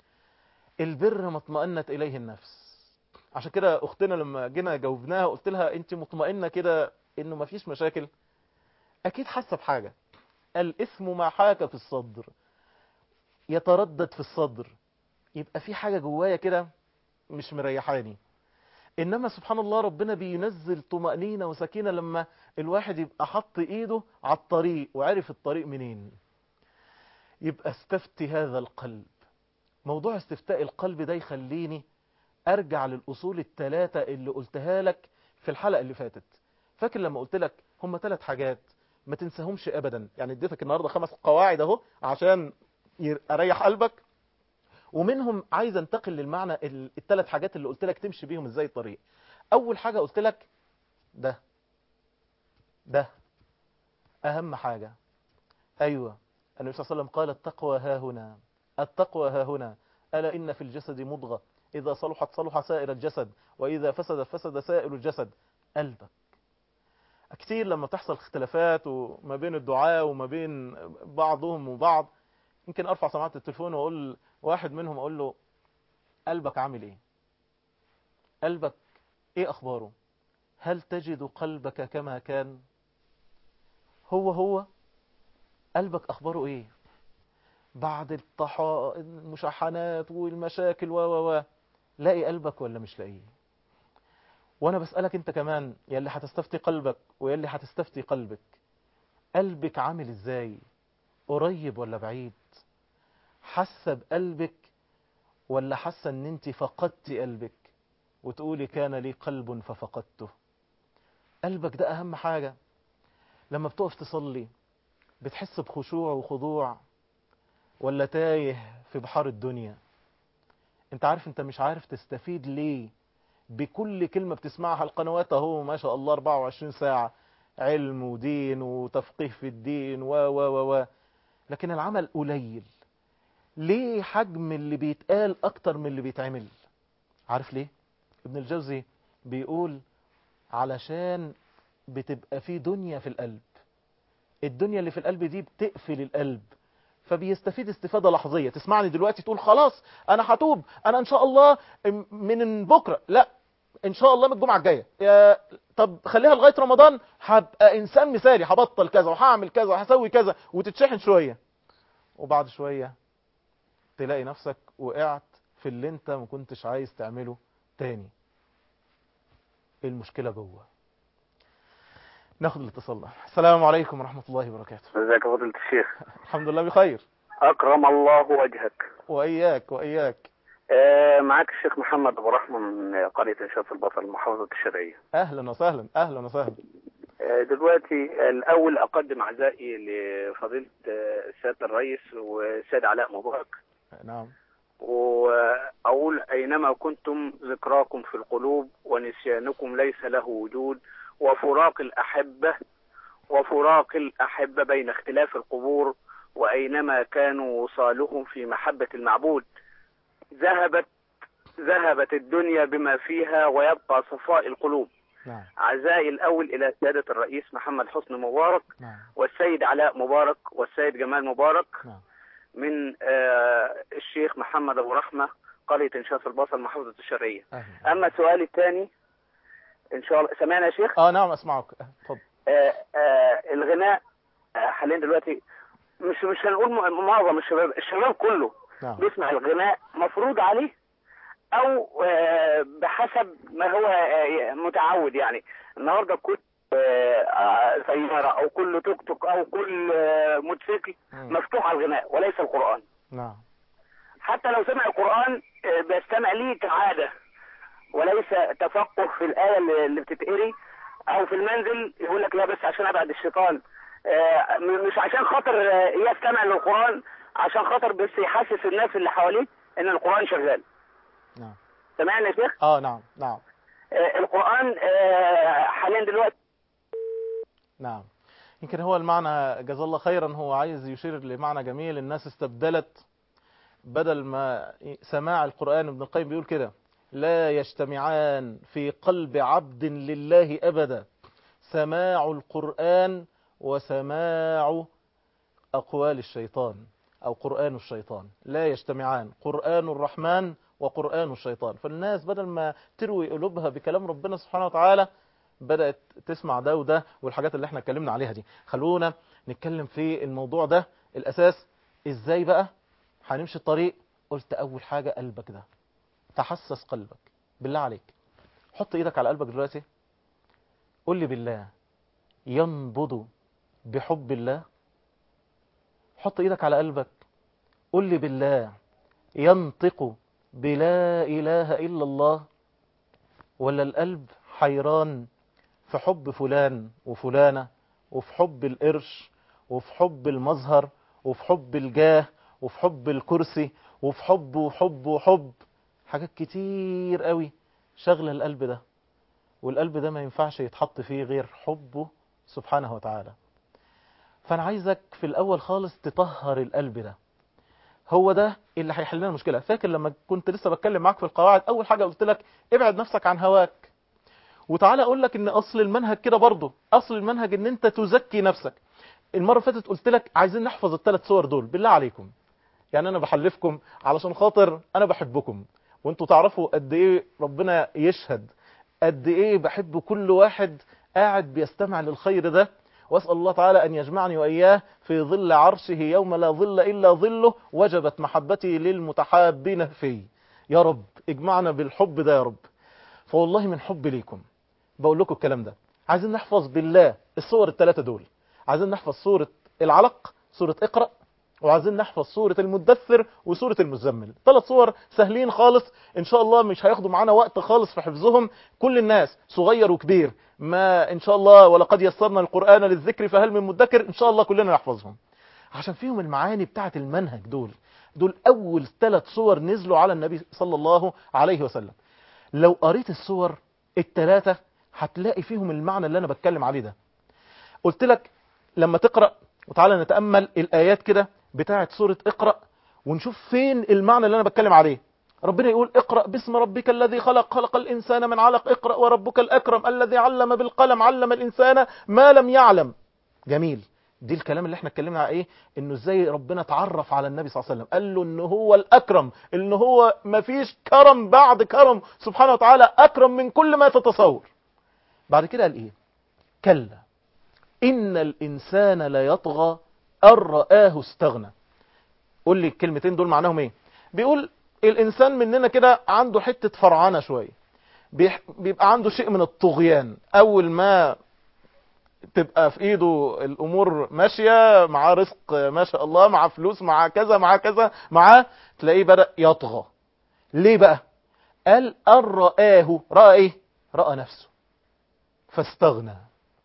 البر ما اطمأنت إليه النفس عشان كده أختنا لما جينا جاوبناها قلت لها أنت مطمئنة كده إنه ما فيش مشاكل أكيد حاسة بحاجة الإثم ما حاك في الصدر يتردد في الصدر يبقى في حاجة جوايا كده مش مريحاني إنما سبحان الله ربنا بينزل طمأنينة وسكينة لما الواحد يبقى حط إيده على الطريق وعرف الطريق منين يبقى استفتي هذا القلب موضوع استفتاء القلب ده يخليني أرجع للأصول الثلاثة اللي قلتها لك في الحلقة اللي فاتت فاكر لما قلت لك هم ثلاث حاجات ما تنساهمش ابدا يعني اديتك النهارده خمس قواعد اهو عشان اريح قلبك ومنهم عايز انتقل للمعنى الثلاث حاجات اللي قلت لك تمشي بيهم ازاي الطريق اول حاجه قلت لك ده ده اهم حاجه ايوه النبي صلى الله عليه وسلم قال التقوى ها هنا التقوى ها هنا الا ان في الجسد مضغه اذا صلحت صلح سائر الجسد واذا فسد فسد سائر الجسد قلبك كتير لما تحصل اختلافات وما بين الدعاء وما بين بعضهم وبعض يمكن ارفع سماعه التليفون واقول واحد منهم اقول له قلبك عامل ايه قلبك ايه اخباره هل تجد قلبك كما كان هو هو قلبك اخباره ايه بعد الطحا المشاحنات والمشاكل و و و لاقي قلبك ولا مش لاقيه وانا بسألك انت كمان يا اللي هتستفتي قلبك ويا اللي هتستفتي قلبك قلبك عامل ازاي قريب ولا بعيد حاسه بقلبك ولا حاسه ان انت فقدت قلبك وتقولي كان لي قلب ففقدته قلبك ده اهم حاجة لما بتقف تصلي بتحس بخشوع وخضوع ولا تايه في بحار الدنيا انت عارف انت مش عارف تستفيد ليه بكل كلمة بتسمعها على القنوات اهو ما شاء الله 24 ساعة علم ودين وتفقيه في الدين و و و و لكن العمل قليل ليه حجم اللي بيتقال اكتر من اللي بيتعمل عارف ليه ابن الجوزي بيقول علشان بتبقى في دنيا في القلب الدنيا اللي في القلب دي بتقفل القلب فبيستفيد استفادة لحظية تسمعني دلوقتي تقول خلاص انا هتوب انا ان شاء الله من بكرة لا ان شاء الله من الجمعة الجاية يا طب خليها لغاية رمضان هبقى انسان مثالي هبطل كذا وهعمل كذا وهسوي كذا وتتشحن شوية وبعد شوية تلاقي نفسك وقعت في اللي انت ما كنتش عايز تعمله تاني المشكلة جوه ناخد الاتصال ده السلام عليكم ورحمة الله وبركاته ازيك يا فضيلة الشيخ الحمد لله بخير اكرم الله وجهك وإياك وإياك آه، معاك الشيخ محمد ابو رحمه من قريه انشاف البطل محافظه الشرقيه اهلا وسهلا اهلا وسهلا آه، دلوقتي الاول اقدم عزائي لفضيله آه، سياده الرئيس والسيد علاء مبارك نعم واقول اينما كنتم ذكراكم في القلوب ونسيانكم ليس له وجود وفراق الاحبه وفراق الاحبه بين اختلاف القبور واينما كانوا وصالهم في محبه المعبود ذهبت ذهبت الدنيا بما فيها ويبقى صفاء القلوب نعم عزائي الاول الى سياده الرئيس محمد حسني مبارك نعم والسيد علاء مبارك والسيد جمال مبارك نعم من آه، الشيخ محمد ابو رحمه قريه انشاف البصل محافظه الشرقيه اهلا اما سؤالي الثاني ان شاء الله سمعنا يا شيخ اه نعم اسمعك اتفضل آه، آه، الغناء آه، حاليا دلوقتي مش مش هنقول م- معظم الشباب الشباب كله نعم بيسمع الغناء مفروض عليه او آه، بحسب ما هو آه، متعود يعني النهارده كل آه، آه، سياره او كل توك توك او كل آه، موتوسيكل مم. مفتوح على الغناء وليس القران نعم حتى لو سمع القرآن آه، بيستمع ليه كعادة وليس تفقه في الآية اللي اللي بتتقري أو في المنزل يقول لك لا بس عشان أبعد الشيطان آه، م- مش عشان خاطر آه، يستمع للقرآن عشان خاطر بس يحسس الناس اللي حواليه إن القرآن شغال نعم سمعني يا شيخ اه نعم نعم آه، القرآن آه، حاليا دلوقتي نعم يمكن هو المعنى جزا الله خيرا هو عايز يشير لمعنى جميل الناس استبدلت بدل ما سماع القرآن ابن القيم بيقول كده لا يجتمعان في قلب عبد لله أبدا سماع القرآن وسماع أقوال الشيطان أو قرآن الشيطان لا يجتمعان قرآن الرحمن وقرآن الشيطان فالناس بدل ما تروي قلوبها بكلام ربنا سبحانه وتعالى بدأت تسمع ده وده والحاجات اللي احنا اتكلمنا عليها دي خلونا نتكلم في الموضوع ده الأساس ازاي بقى هنمشي الطريق قلت أول حاجة قلبك ده تحسس قلبك بالله عليك حط ايدك على قلبك دلوقتي قول لي بالله ينبض بحب الله حط ايدك على قلبك قول لي بالله ينطق بلا إله إلا الله ولا القلب حيران في حب فلان وفلانة وفي حب القرش وفي حب المظهر وفي حب الجاه وفي حب الكرسي وفي حب وحب وحب حاجات كتير قوي شغلة القلب ده والقلب ده ما ينفعش يتحط فيه غير حبه سبحانه وتعالى فأنا عايزك في الأول خالص تطهر القلب ده هو ده اللي هيحل لنا المشكله فاكر لما كنت لسه بتكلم معاك في القواعد اول حاجه قلت لك ابعد نفسك عن هواك وتعالى اقول لك ان اصل المنهج كده برضه اصل المنهج ان انت تزكي نفسك المره اللي فاتت قلت لك عايزين نحفظ الثلاث صور دول بالله عليكم يعني انا بحلفكم علشان خاطر انا بحبكم وانتوا تعرفوا قد ايه ربنا يشهد قد ايه بحب كل واحد قاعد بيستمع للخير ده واسال الله تعالى ان يجمعني واياه في ظل عرشه يوم لا ظل الا ظله وجبت محبتي للمتحابين فيه يا رب اجمعنا بالحب ده يا رب فوالله من حب ليكم بقول لكم الكلام ده عايزين نحفظ بالله الصور الثلاثه دول عايزين نحفظ سوره العلق سوره اقرا وعايزين نحفظ سورة المدثر وسورة المزمل ثلاث صور سهلين خالص ان شاء الله مش هياخدوا معانا وقت خالص في حفظهم كل الناس صغير وكبير ما ان شاء الله ولقد يسرنا القرآن للذكر فهل من مدكر ان شاء الله كلنا نحفظهم عشان فيهم المعاني بتاعة المنهج دول دول اول ثلاث صور نزلوا على النبي صلى الله عليه وسلم لو قريت الصور الثلاثة هتلاقي فيهم المعنى اللي انا بتكلم عليه ده قلت لك لما تقرأ وتعالى نتأمل الآيات كده بتاعة سورة اقرأ ونشوف فين المعنى اللي أنا بتكلم عليه ربنا يقول اقرأ باسم ربك الذي خلق خلق الإنسان من علق اقرأ وربك الأكرم الذي علم بالقلم علم الإنسان ما لم يعلم جميل دي الكلام اللي احنا اتكلمنا على ايه انه ازاي ربنا تعرف على النبي صلى الله عليه وسلم قال له ان هو الاكرم ان هو مفيش كرم بعد كرم سبحانه وتعالى اكرم من كل ما تتصور بعد كده قال ايه كلا ان الانسان لا يطغى ان رآه استغنى قول لي الكلمتين دول معناهم ايه بيقول الانسان مننا كده عنده حتة فرعنة شوية بيح- بيبقى عنده شيء من الطغيان اول ما تبقى في ايده الامور ماشية معاه رزق ما شاء الله معاه فلوس معاه كذا معاه كذا معاه تلاقيه بدأ يطغى ليه بقى قال أن رآه رأى ايه رأى نفسه فاستغنى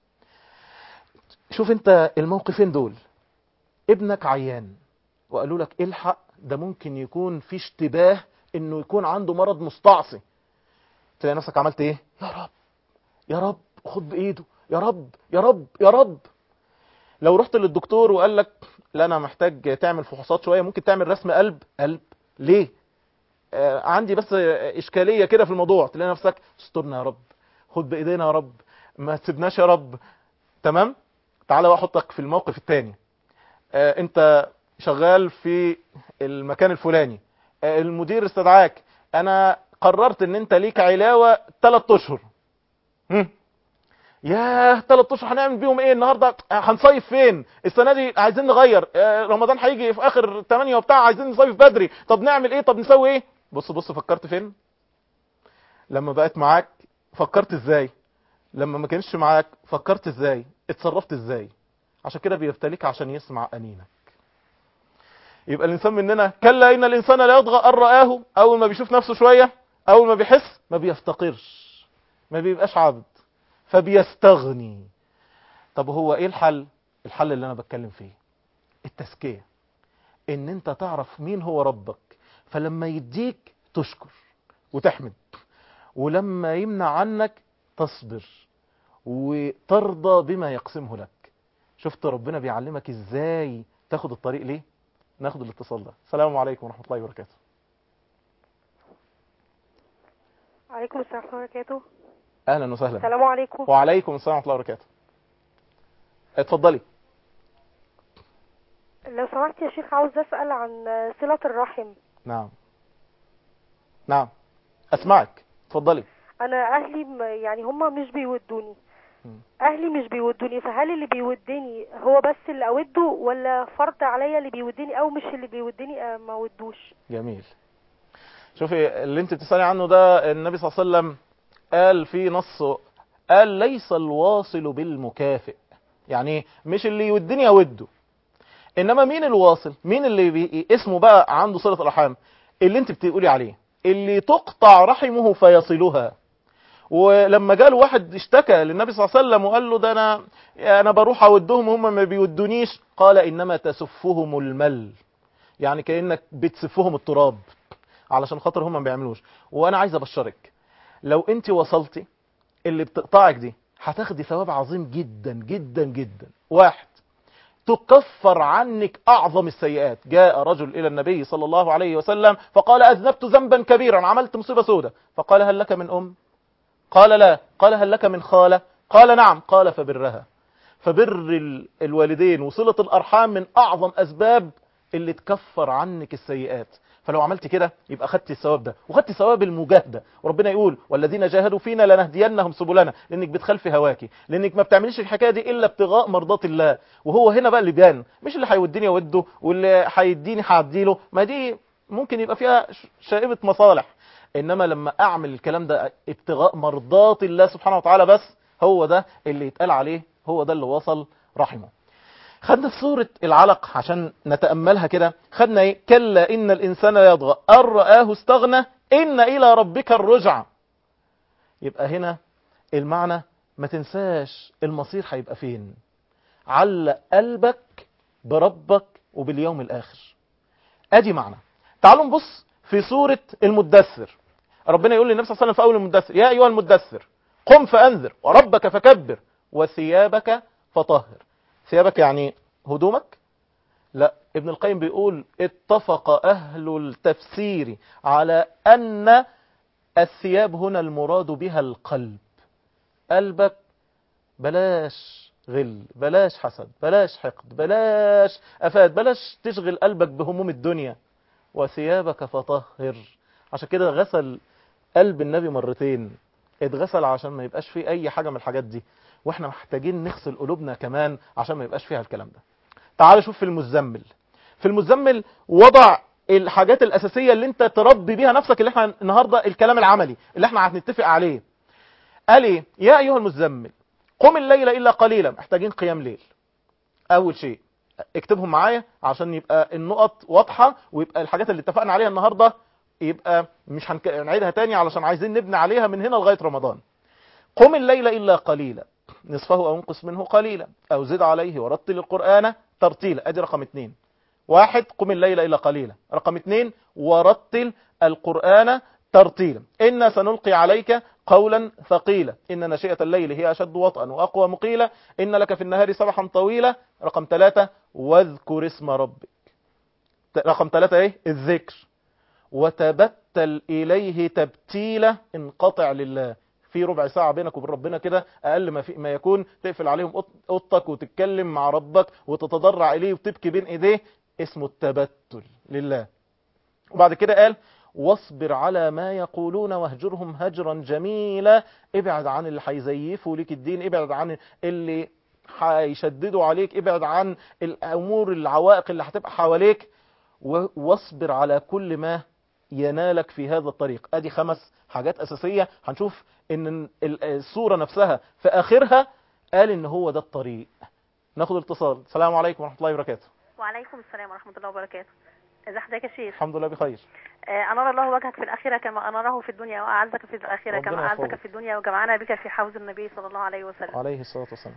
شوف انت الموقفين دول ابنك عيان وقالوا لك الحق ده ممكن يكون في اشتباه انه يكون عنده مرض مستعصي تلاقي نفسك عملت ايه يا رب يا رب خد بايده يا رب يا رب يا رب لو رحت للدكتور وقال لك لا انا محتاج تعمل فحوصات شويه ممكن تعمل رسم قلب قلب ليه آه عندي بس اشكاليه كده في الموضوع تلاقي نفسك استرنا يا رب خد بايدينا يا رب ما تسيبناش يا رب تمام تعالى بقى احطك في الموقف الثاني آه انت شغال في المكان الفلاني آه المدير استدعاك انا قررت ان انت ليك علاوه 3 اشهر هم. ياه 3 اشهر هنعمل بيهم ايه النهارده هنصيف فين السنه دي عايزين نغير آه رمضان هيجي في اخر 8 وبتاع عايزين نصيف بدري طب نعمل ايه طب نسوي ايه بص بص فكرت فين لما بقت معاك فكرت ازاي لما ما كانش معاك فكرت ازاي اتصرفت ازاي عشان كده بيبتليك عشان يسمع انينك يبقى الانسان مننا كلا ان الانسان لا يطغى ان رآه اول ما بيشوف نفسه شويه اول ما بيحس ما بيفتقرش ما بيبقاش عبد فبيستغني طب هو ايه الحل الحل اللي انا بتكلم فيه التزكيه ان انت تعرف مين هو ربك فلما يديك تشكر وتحمد ولما يمنع عنك تصبر وترضى بما يقسمه لك شفت ربنا بيعلمك ازاي تاخد الطريق ليه ناخد الاتصال ده السلام عليكم ورحمة الله وبركاته عليكم السلام ورحمة الله وبركاته اهلا وسهلا السلام عليكم وعليكم السلام ورحمة الله وبركاته اتفضلي لو سمحت يا شيخ عاوز أسأل عن صلة الرحم نعم نعم اسمعك اتفضلي أنا أهلي م- يعني هما مش بيودوني مم. أهلي مش بيودوني فهل اللي بيودني هو بس اللي أوده ولا فرض عليا اللي بيودني أو مش اللي بيودني آه، ما ودوش جميل شوفي اللي انت بتسألي عنه ده النبي صلى الله عليه وسلم قال في نص قال ليس الواصل بالمكافئ يعني مش اللي يودني يوده انما مين الواصل مين اللي بي... اسمه بقى عنده صلة الارحام اللي انت بتقولي عليه اللي تقطع رحمه فيصلها ولما جاله واحد اشتكى للنبي صلى الله عليه وسلم وقال له ده انا انا بروح اودهم هم ما بيودونيش قال انما تسفهم المل يعني كانك بتسفهم التراب علشان خاطر هم ما بيعملوش وانا عايز ابشرك لو انت وصلتي اللي بتقطعك دي هتاخدي ثواب عظيم جدا جدا جدا واحد تكفر عنك اعظم السيئات جاء رجل الى النبي صلى الله عليه وسلم فقال اذنبت ذنبا كبيرا عملت مصيبه سودة فقال هل لك من ام قال لا قال هل لك من خاله قال نعم قال فبرها فبر ال- الوالدين وصله الارحام من اعظم اسباب اللي تكفر عنك السيئات فلو عملت كده يبقى خدت الثواب ده وخدت ثواب المجاهده وربنا يقول والذين جاهدوا فينا لنهدينهم سبلنا لانك بتخلفي هواكي لانك ما بتعمليش الحكايه دي الا ابتغاء مرضات الله وهو هنا بقى اللي بيان مش اللي هيوديني يوده واللي هيديني هعديله ما دي ممكن يبقى فيها ش- شائبه مصالح انما لما اعمل الكلام ده ابتغاء مرضات الله سبحانه وتعالى بس هو ده اللي يتقال عليه هو ده اللي وصل رحمه خدنا في سورة العلق عشان نتأملها كده خدنا ايه كلا إن الإنسان لا يطغى أن رآه استغنى إن إلى ربك الرجع يبقى هنا المعنى ما تنساش المصير هيبقى فين علق قلبك بربك وباليوم الآخر ادي معنى تعالوا نبص في سورة المدثر ربنا يقول للنبي صلى الله عليه وسلم في أول المدثر يا أيها المدثر قم فأنذر وربك فكبر وثيابك فطهر ثيابك يعني هدومك لا ابن القيم بيقول اتفق أهل التفسير على أن الثياب هنا المراد بها القلب قلبك بلاش غل بلاش حسد بلاش حقد بلاش أفاد بلاش تشغل قلبك بهموم الدنيا وثيابك فطهر عشان كده غسل قلب النبي مرتين اتغسل عشان ما يبقاش فيه اي حاجة من الحاجات دي واحنا محتاجين نغسل قلوبنا كمان عشان ما يبقاش فيها الكلام ده تعال شوف في المزمل في المزمل وضع الحاجات الأساسية اللي انت تربي بيها نفسك اللي احنا النهاردة الكلام العملي اللي احنا هنتفق عليه قال ايه يا ايها المزمل قم الليل الا قليلا محتاجين قيام ليل اول شيء اكتبهم معايا عشان يبقى النقط واضحة ويبقى الحاجات اللي اتفقنا عليها النهاردة يبقى مش هنك- هنعيدها تاني علشان عايزين نبني عليها من هنا لغاية رمضان قم الليل إلا قليلا نصفه أو انقص منه قليلا أو زد عليه ورتل القرآن ترتيلا أدي رقم اتنين واحد قم الليل إلا قليلا رقم اتنين ورتل القرآن ترتيلا إنا سنلقي عليك قولا ثقيلا إن ناشئة الليل هي أشد وطئا وأقوى مقيلا إن لك في النهار سبحا طويلا رقم ثلاثة واذكر اسم ربك ت- رقم ثلاثة ايه الذكر وتبتل إليه تبتيلة انقطع لله في ربع ساعة بينك وبين ربنا كده أقل ما, في ما يكون تقفل عليهم أوض- أوضتك وتتكلم مع ربك وتتضرع إليه وتبكي بين إيديه اسمه التبتل لله وبعد كده قال واصبر على ما يقولون واهجرهم هجرا جميلا ابعد عن اللي هيزيفوا ليك الدين ابعد عن اللي هيشددوا عليك ابعد عن الامور العوائق اللي هتبقى حواليك و- واصبر على كل ما ينالك في هذا الطريق ادي خمس حاجات اساسيه هنشوف ان ال- السوره نفسها في اخرها قال ان هو ده الطريق ناخد اتصال السلام عليكم ورحمه الله وبركاته وعليكم السلام ورحمة الله وبركاته ازي حضرتك يا شيخ الحمد لله بخير آه، أنار الله وجهك في الآخرة كما أناره في الدنيا وأعزك في الآخرة ربنا كما أعزك يحفظك. في الدنيا وجمعنا بك في حوض النبي صلى الله عليه وسلم عليه الصلاه والسلام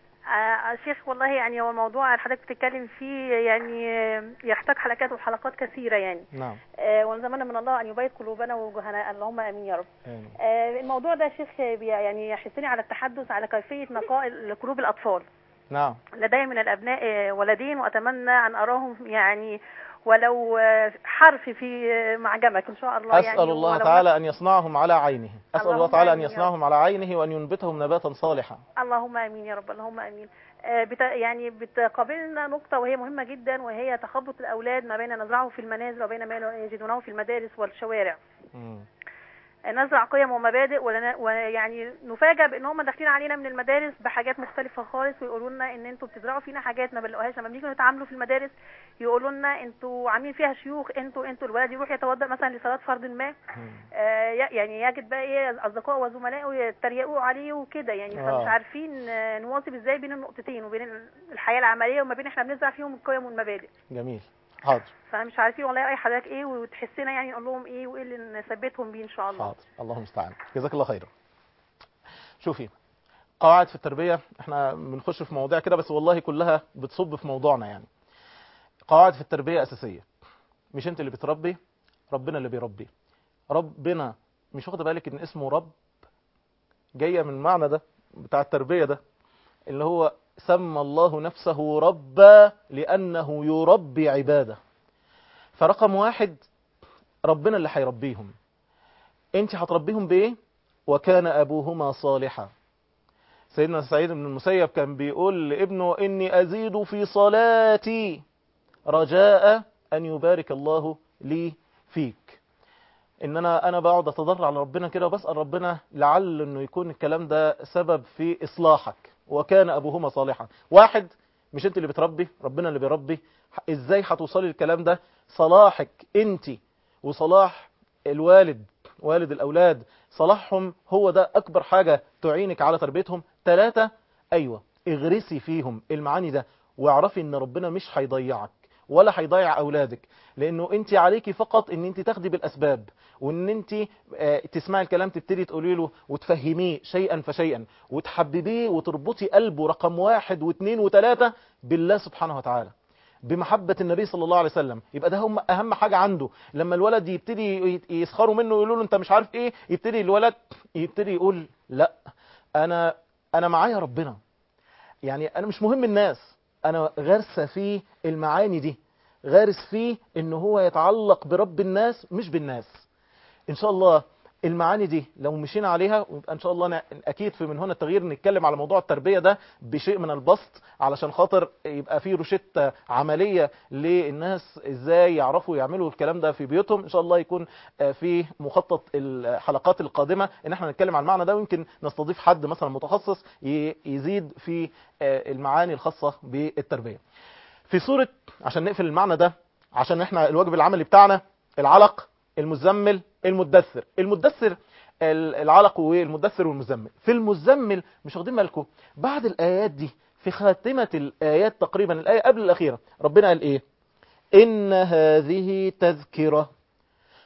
آه، يا شيخ والله يعني هو الموضوع اللي حضرتك بتتكلم فيه يعني آه، يحتاج حلقات وحلقات كثيرة يعني نعم آه، ونتمنى من الله أن يبيض قلوبنا ووجوهنا اللهم آمين يا رب آمين. آه، الموضوع ده يا شيخ بي- يعني يحثني على التحدث على كيفية نقاء قلوب الأطفال نعم لدي من الأبناء آه، ولدين وأتمنى أن أراهم يعني ولو آه، حرف في آه، معجمك إن شاء الله يعني أسأل الله ولو تعالى أن يصنعهم على عينه أسأل الله اللهم تعالى أن آمين يا يصنعهم على عينه وأن ينبتهم نباتا صالحا اللهم امين يا رب اللهم امين آه، بت... يعني بتقابلنا نقطة وهي مهمة جدا وهي تخبط الأولاد ما بين نزرعه في المنازل وبين ما يجدونه في المدارس والشوارع مم. آه، نزرع قيم ومبادئ ولنا... ويعني نفاجأ بأن هم داخلين علينا من المدارس بحاجات مختلفة خالص ويقولوا لنا إن أنتوا بتزرعوا فينا حاجات ما بنلاقوهاش لما بنيجي نتعاملوا في المدارس يقولوا لنا أنتوا عاملين فيها شيوخ أنتوا أنتوا الولد يروح يتوضأ مثلا لصلاة فرض ما مم. آه، ي- يعني يجد بقى ايه اصدقائه وزملائه يتريقوا عليه وكده يعني آه. فمش عارفين آه، نواصل ازاي بين النقطتين وبين ال- الحياه العمليه وما بين احنا بنزرع فيهم القيم والمبادئ جميل حاضر فمش عارفين والله اي حضرتك ايه وتحسنا يعني نقول لهم ايه وايه اللي نثبتهم بيه ان شاء الله حاضر الله المستعان جزاك الله خيرا شوفي قواعد في التربية احنا بنخش في مواضيع كده بس والله كلها بتصب في موضوعنا يعني قواعد في التربية أساسية مش انت اللي بتربي ربنا اللي بيربي ربنا مش واخد بالك ان اسمه رب جاية من المعنى ده بتاع التربية ده اللي هو سمى الله نفسه ربا لأنه يربي عباده فرقم واحد ربنا اللي هيربيهم انت هتربيهم بايه وكان ابوهما صالحا سيدنا سعيد بن المسيب كان بيقول لابنه اني ازيد في صلاتي رجاء ان يبارك الله لي فيك ان انا انا بقعد اتضرع لربنا كده وبسال ربنا لعل انه يكون الكلام ده سبب في اصلاحك وكان ابوهما صالحا واحد مش انت اللي بتربي ربنا اللي بيربي ازاي هتوصلي الكلام ده صلاحك انت وصلاح الوالد والد الأولاد صلاحهم هو ده أكبر حاجة تعينك على تربيتهم ثلاثة أيوة اغرسي فيهم المعاني ده واعرفي ان ربنا مش هيضيعك ولا هيضيع أولادك لأنه أنت عليكي فقط أن أنت تاخدي بالأسباب وأن أنت آه، تسمعي الكلام تبتدي تقولي له وتفهميه شيئا فشيئا وتحببيه وتربطي قلبه رقم واحد واثنين وثلاثة بالله سبحانه وتعالى بمحبة النبي صلى الله عليه وسلم يبقى ده هم أهم حاجة عنده لما الولد يبتدي يسخروا منه ويقولوا له أنت مش عارف إيه يبتدي الولد يبتدي يقول لا أنا أنا معايا ربنا يعني أنا مش مهم الناس أنا غارسة فيه المعاني دي غارس فيه إن هو يتعلق برب الناس مش بالناس إن شاء الله المعاني دي لو مشينا عليها ويبقى ان شاء الله ن- اكيد في من هنا التغيير نتكلم على موضوع التربيه ده بشيء من البسط علشان خاطر يبقى في روشته عمليه للناس ازاي يعرفوا يعملوا الكلام ده في بيوتهم ان شاء الله يكون آه، في مخطط الحلقات القادمه ان احنا نتكلم عن المعنى ده ويمكن نستضيف حد مثلا متخصص ي- يزيد في آه، المعاني الخاصه بالتربيه في سوره عشان نقفل المعنى ده عشان احنا الواجب العملي بتاعنا العلق المزمل المدثر المدثر ال- العلق والمدثر والمزمل في المزمل مش واخدين بالكم بعد الايات دي في خاتمه الايات تقريبا الايه قبل الاخيره ربنا قال ايه ان هذه تذكره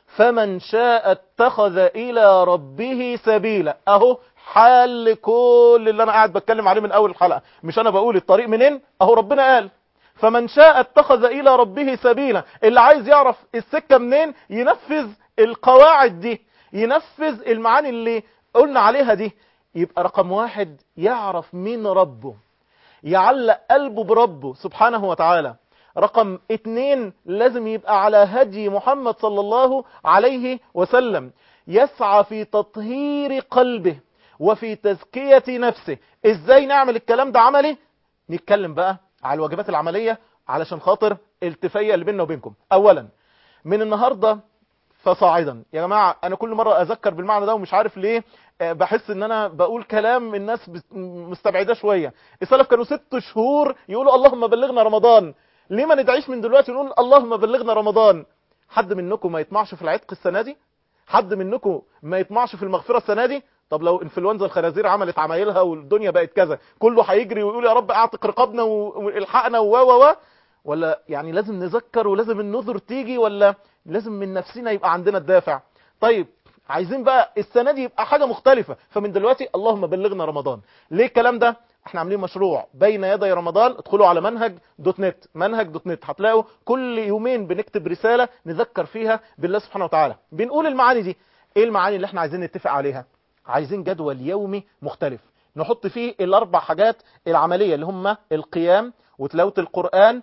فمن شاء اتخذ إلى ربه سبيلا أهو حل كل اللي أنا قاعد بتكلم عليه من أول الحلقة مش أنا بقول الطريق منين أهو ربنا قال فمن شاء اتخذ إلى ربه سبيلا اللي عايز يعرف السكة منين ينفذ القواعد دي ينفذ المعاني اللي قلنا عليها دي يبقى رقم واحد يعرف مين ربه يعلق قلبه بربه سبحانه وتعالى رقم اتنين لازم يبقى على هدي محمد صلى الله عليه وسلم يسعى في تطهير قلبه وفي تزكية نفسه ازاي نعمل الكلام ده عملي نتكلم بقى على الواجبات العملية علشان خاطر التفاية اللي بيننا وبينكم اولا من النهاردة فصاعدا يا جماعة انا كل مرة اذكر بالمعنى ده ومش عارف ليه بحس ان انا بقول كلام الناس مستبعده شوية السلف كانوا ست شهور يقولوا اللهم بلغنا رمضان ليه ما ندعيش من دلوقتي ونقول اللهم بلغنا رمضان حد منكم ما يطمعش في العتق السنة دي حد منكم ما يطمعش في المغفرة السنة دي طب لو انفلونزا الخنازير عملت عمايلها والدنيا بقت كذا كله هيجري ويقول يا رب اعتق رقابنا والحقنا و و و ولا يعني لازم نذكر ولازم النذر تيجي ولا لازم من نفسنا يبقى عندنا الدافع طيب عايزين بقى السنة دي يبقى حاجة مختلفة فمن دلوقتي اللهم بلغنا رمضان ليه الكلام ده احنا عاملين مشروع بين يدي رمضان ادخلوا على منهج دوت نت منهج دوت نت هتلاقوا كل يومين بنكتب رسالة نذكر فيها بالله سبحانه وتعالى بنقول المعاني دي ايه المعاني اللي احنا عايزين نتفق عليها عايزين جدول يومي مختلف نحط فيه الاربع حاجات العملية اللي هم القيام وتلاوة القرآن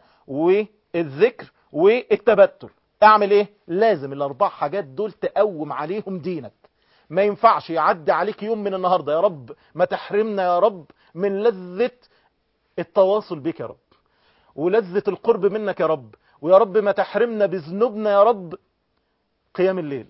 والذكر والتبتل اعمل ايه لازم الاربع حاجات دول تقوم عليهم دينك ما ينفعش يعدي عليك يوم من النهاردة يا رب ما تحرمنا يا رب من لذة التواصل بك يا رب ولذة القرب منك يا رب ويا رب ما تحرمنا بذنوبنا يا رب قيام الليل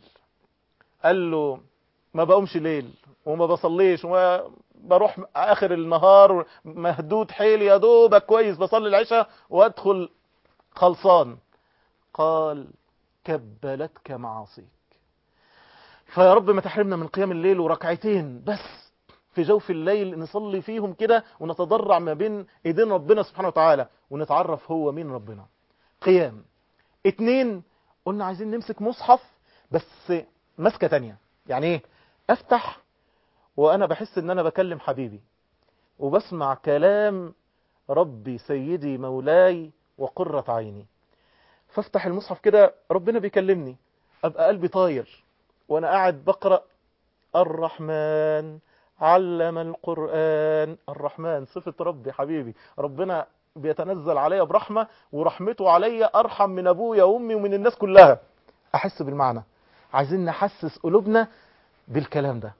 قال له ما بقومش ليل وما بصليش وما بروح اخر النهار مهدود حيلي يا دوبك كويس بصلي العشاء وادخل خلصان قال كبلتك معاصيك فيا رب ما تحرمنا من قيام الليل وركعتين بس في جوف الليل نصلي فيهم كده ونتضرع ما بين ايدين ربنا سبحانه وتعالى ونتعرف هو مين ربنا قيام اتنين قلنا عايزين نمسك مصحف بس مسكة تانية يعني ايه افتح وانا بحس ان انا بكلم حبيبي وبسمع كلام ربي سيدي مولاي وقرة عيني فافتح المصحف كده ربنا بيكلمني ابقى قلبي طاير وانا قاعد بقرأ الرحمن علم القرآن الرحمن صفة ربي حبيبي ربنا بيتنزل عليا برحمة ورحمته عليا أرحم من أبويا وأمي ومن الناس كلها أحس بالمعنى عايزين نحسس قلوبنا بالكلام ده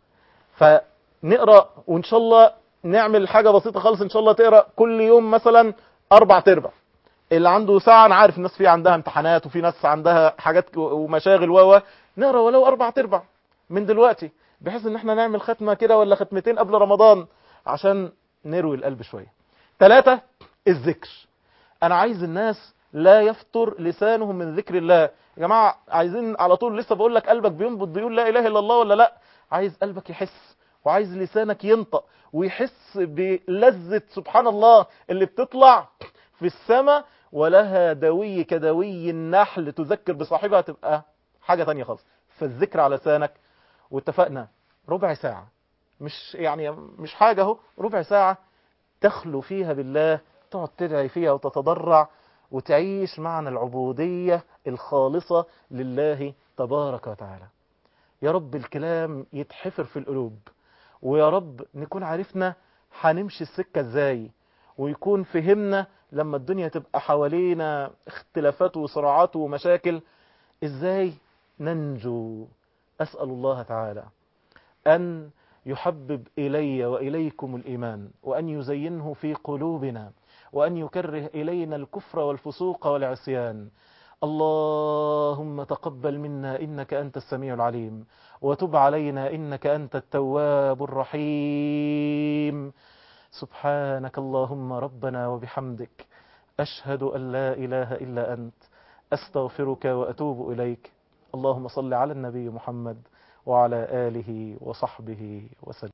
فنقرأ وإن شاء الله نعمل حاجة بسيطة خالص إن شاء الله تقرأ كل يوم مثلا أربع تربع اللي عنده ساعة أنا عارف الناس في عندها امتحانات وفي ناس عندها حاجات ومشاغل و نقرأ ولو أربع تربع من دلوقتي بحيث ان احنا نعمل ختمة كده ولا ختمتين قبل رمضان عشان نروي القلب شوية ثلاثة الذكر انا عايز الناس لا يفطر لسانهم من ذكر الله يا جماعة عايزين على طول لسه بقول لك قلبك بينبض بيقول لا اله الا الله ولا لا عايز قلبك يحس وعايز لسانك ينطق ويحس بلذة سبحان الله اللي بتطلع في السماء ولها دوي كدوي النحل تذكر بصاحبها تبقى حاجة تانية خالص فالذكر على لسانك واتفقنا ربع ساعة مش يعني مش حاجة اهو ربع ساعة تخلو فيها بالله تقعد تدعي فيها وتتضرع وتعيش معنى العبودية الخالصة لله تبارك وتعالى يا رب الكلام يتحفر في القلوب ويا رب نكون عرفنا هنمشي السكة ازاي ويكون فهمنا لما الدنيا تبقى حوالينا اختلافات وصراعات ومشاكل ازاي ننجو أسأل الله تعالى أن يحبب إلي وإليكم الإيمان وأن يزينه في قلوبنا وأن يكره إلينا الكفر والفسوق والعصيان اللهم تقبل منا إنك أنت السميع العليم وتب علينا إنك أنت التواب الرحيم سبحانك اللهم ربنا وبحمدك أشهد أن لا إله إلا أنت أستغفرك وأتوب إليك اللهم صل على النبي محمد وعلى آله وصحبه وسلم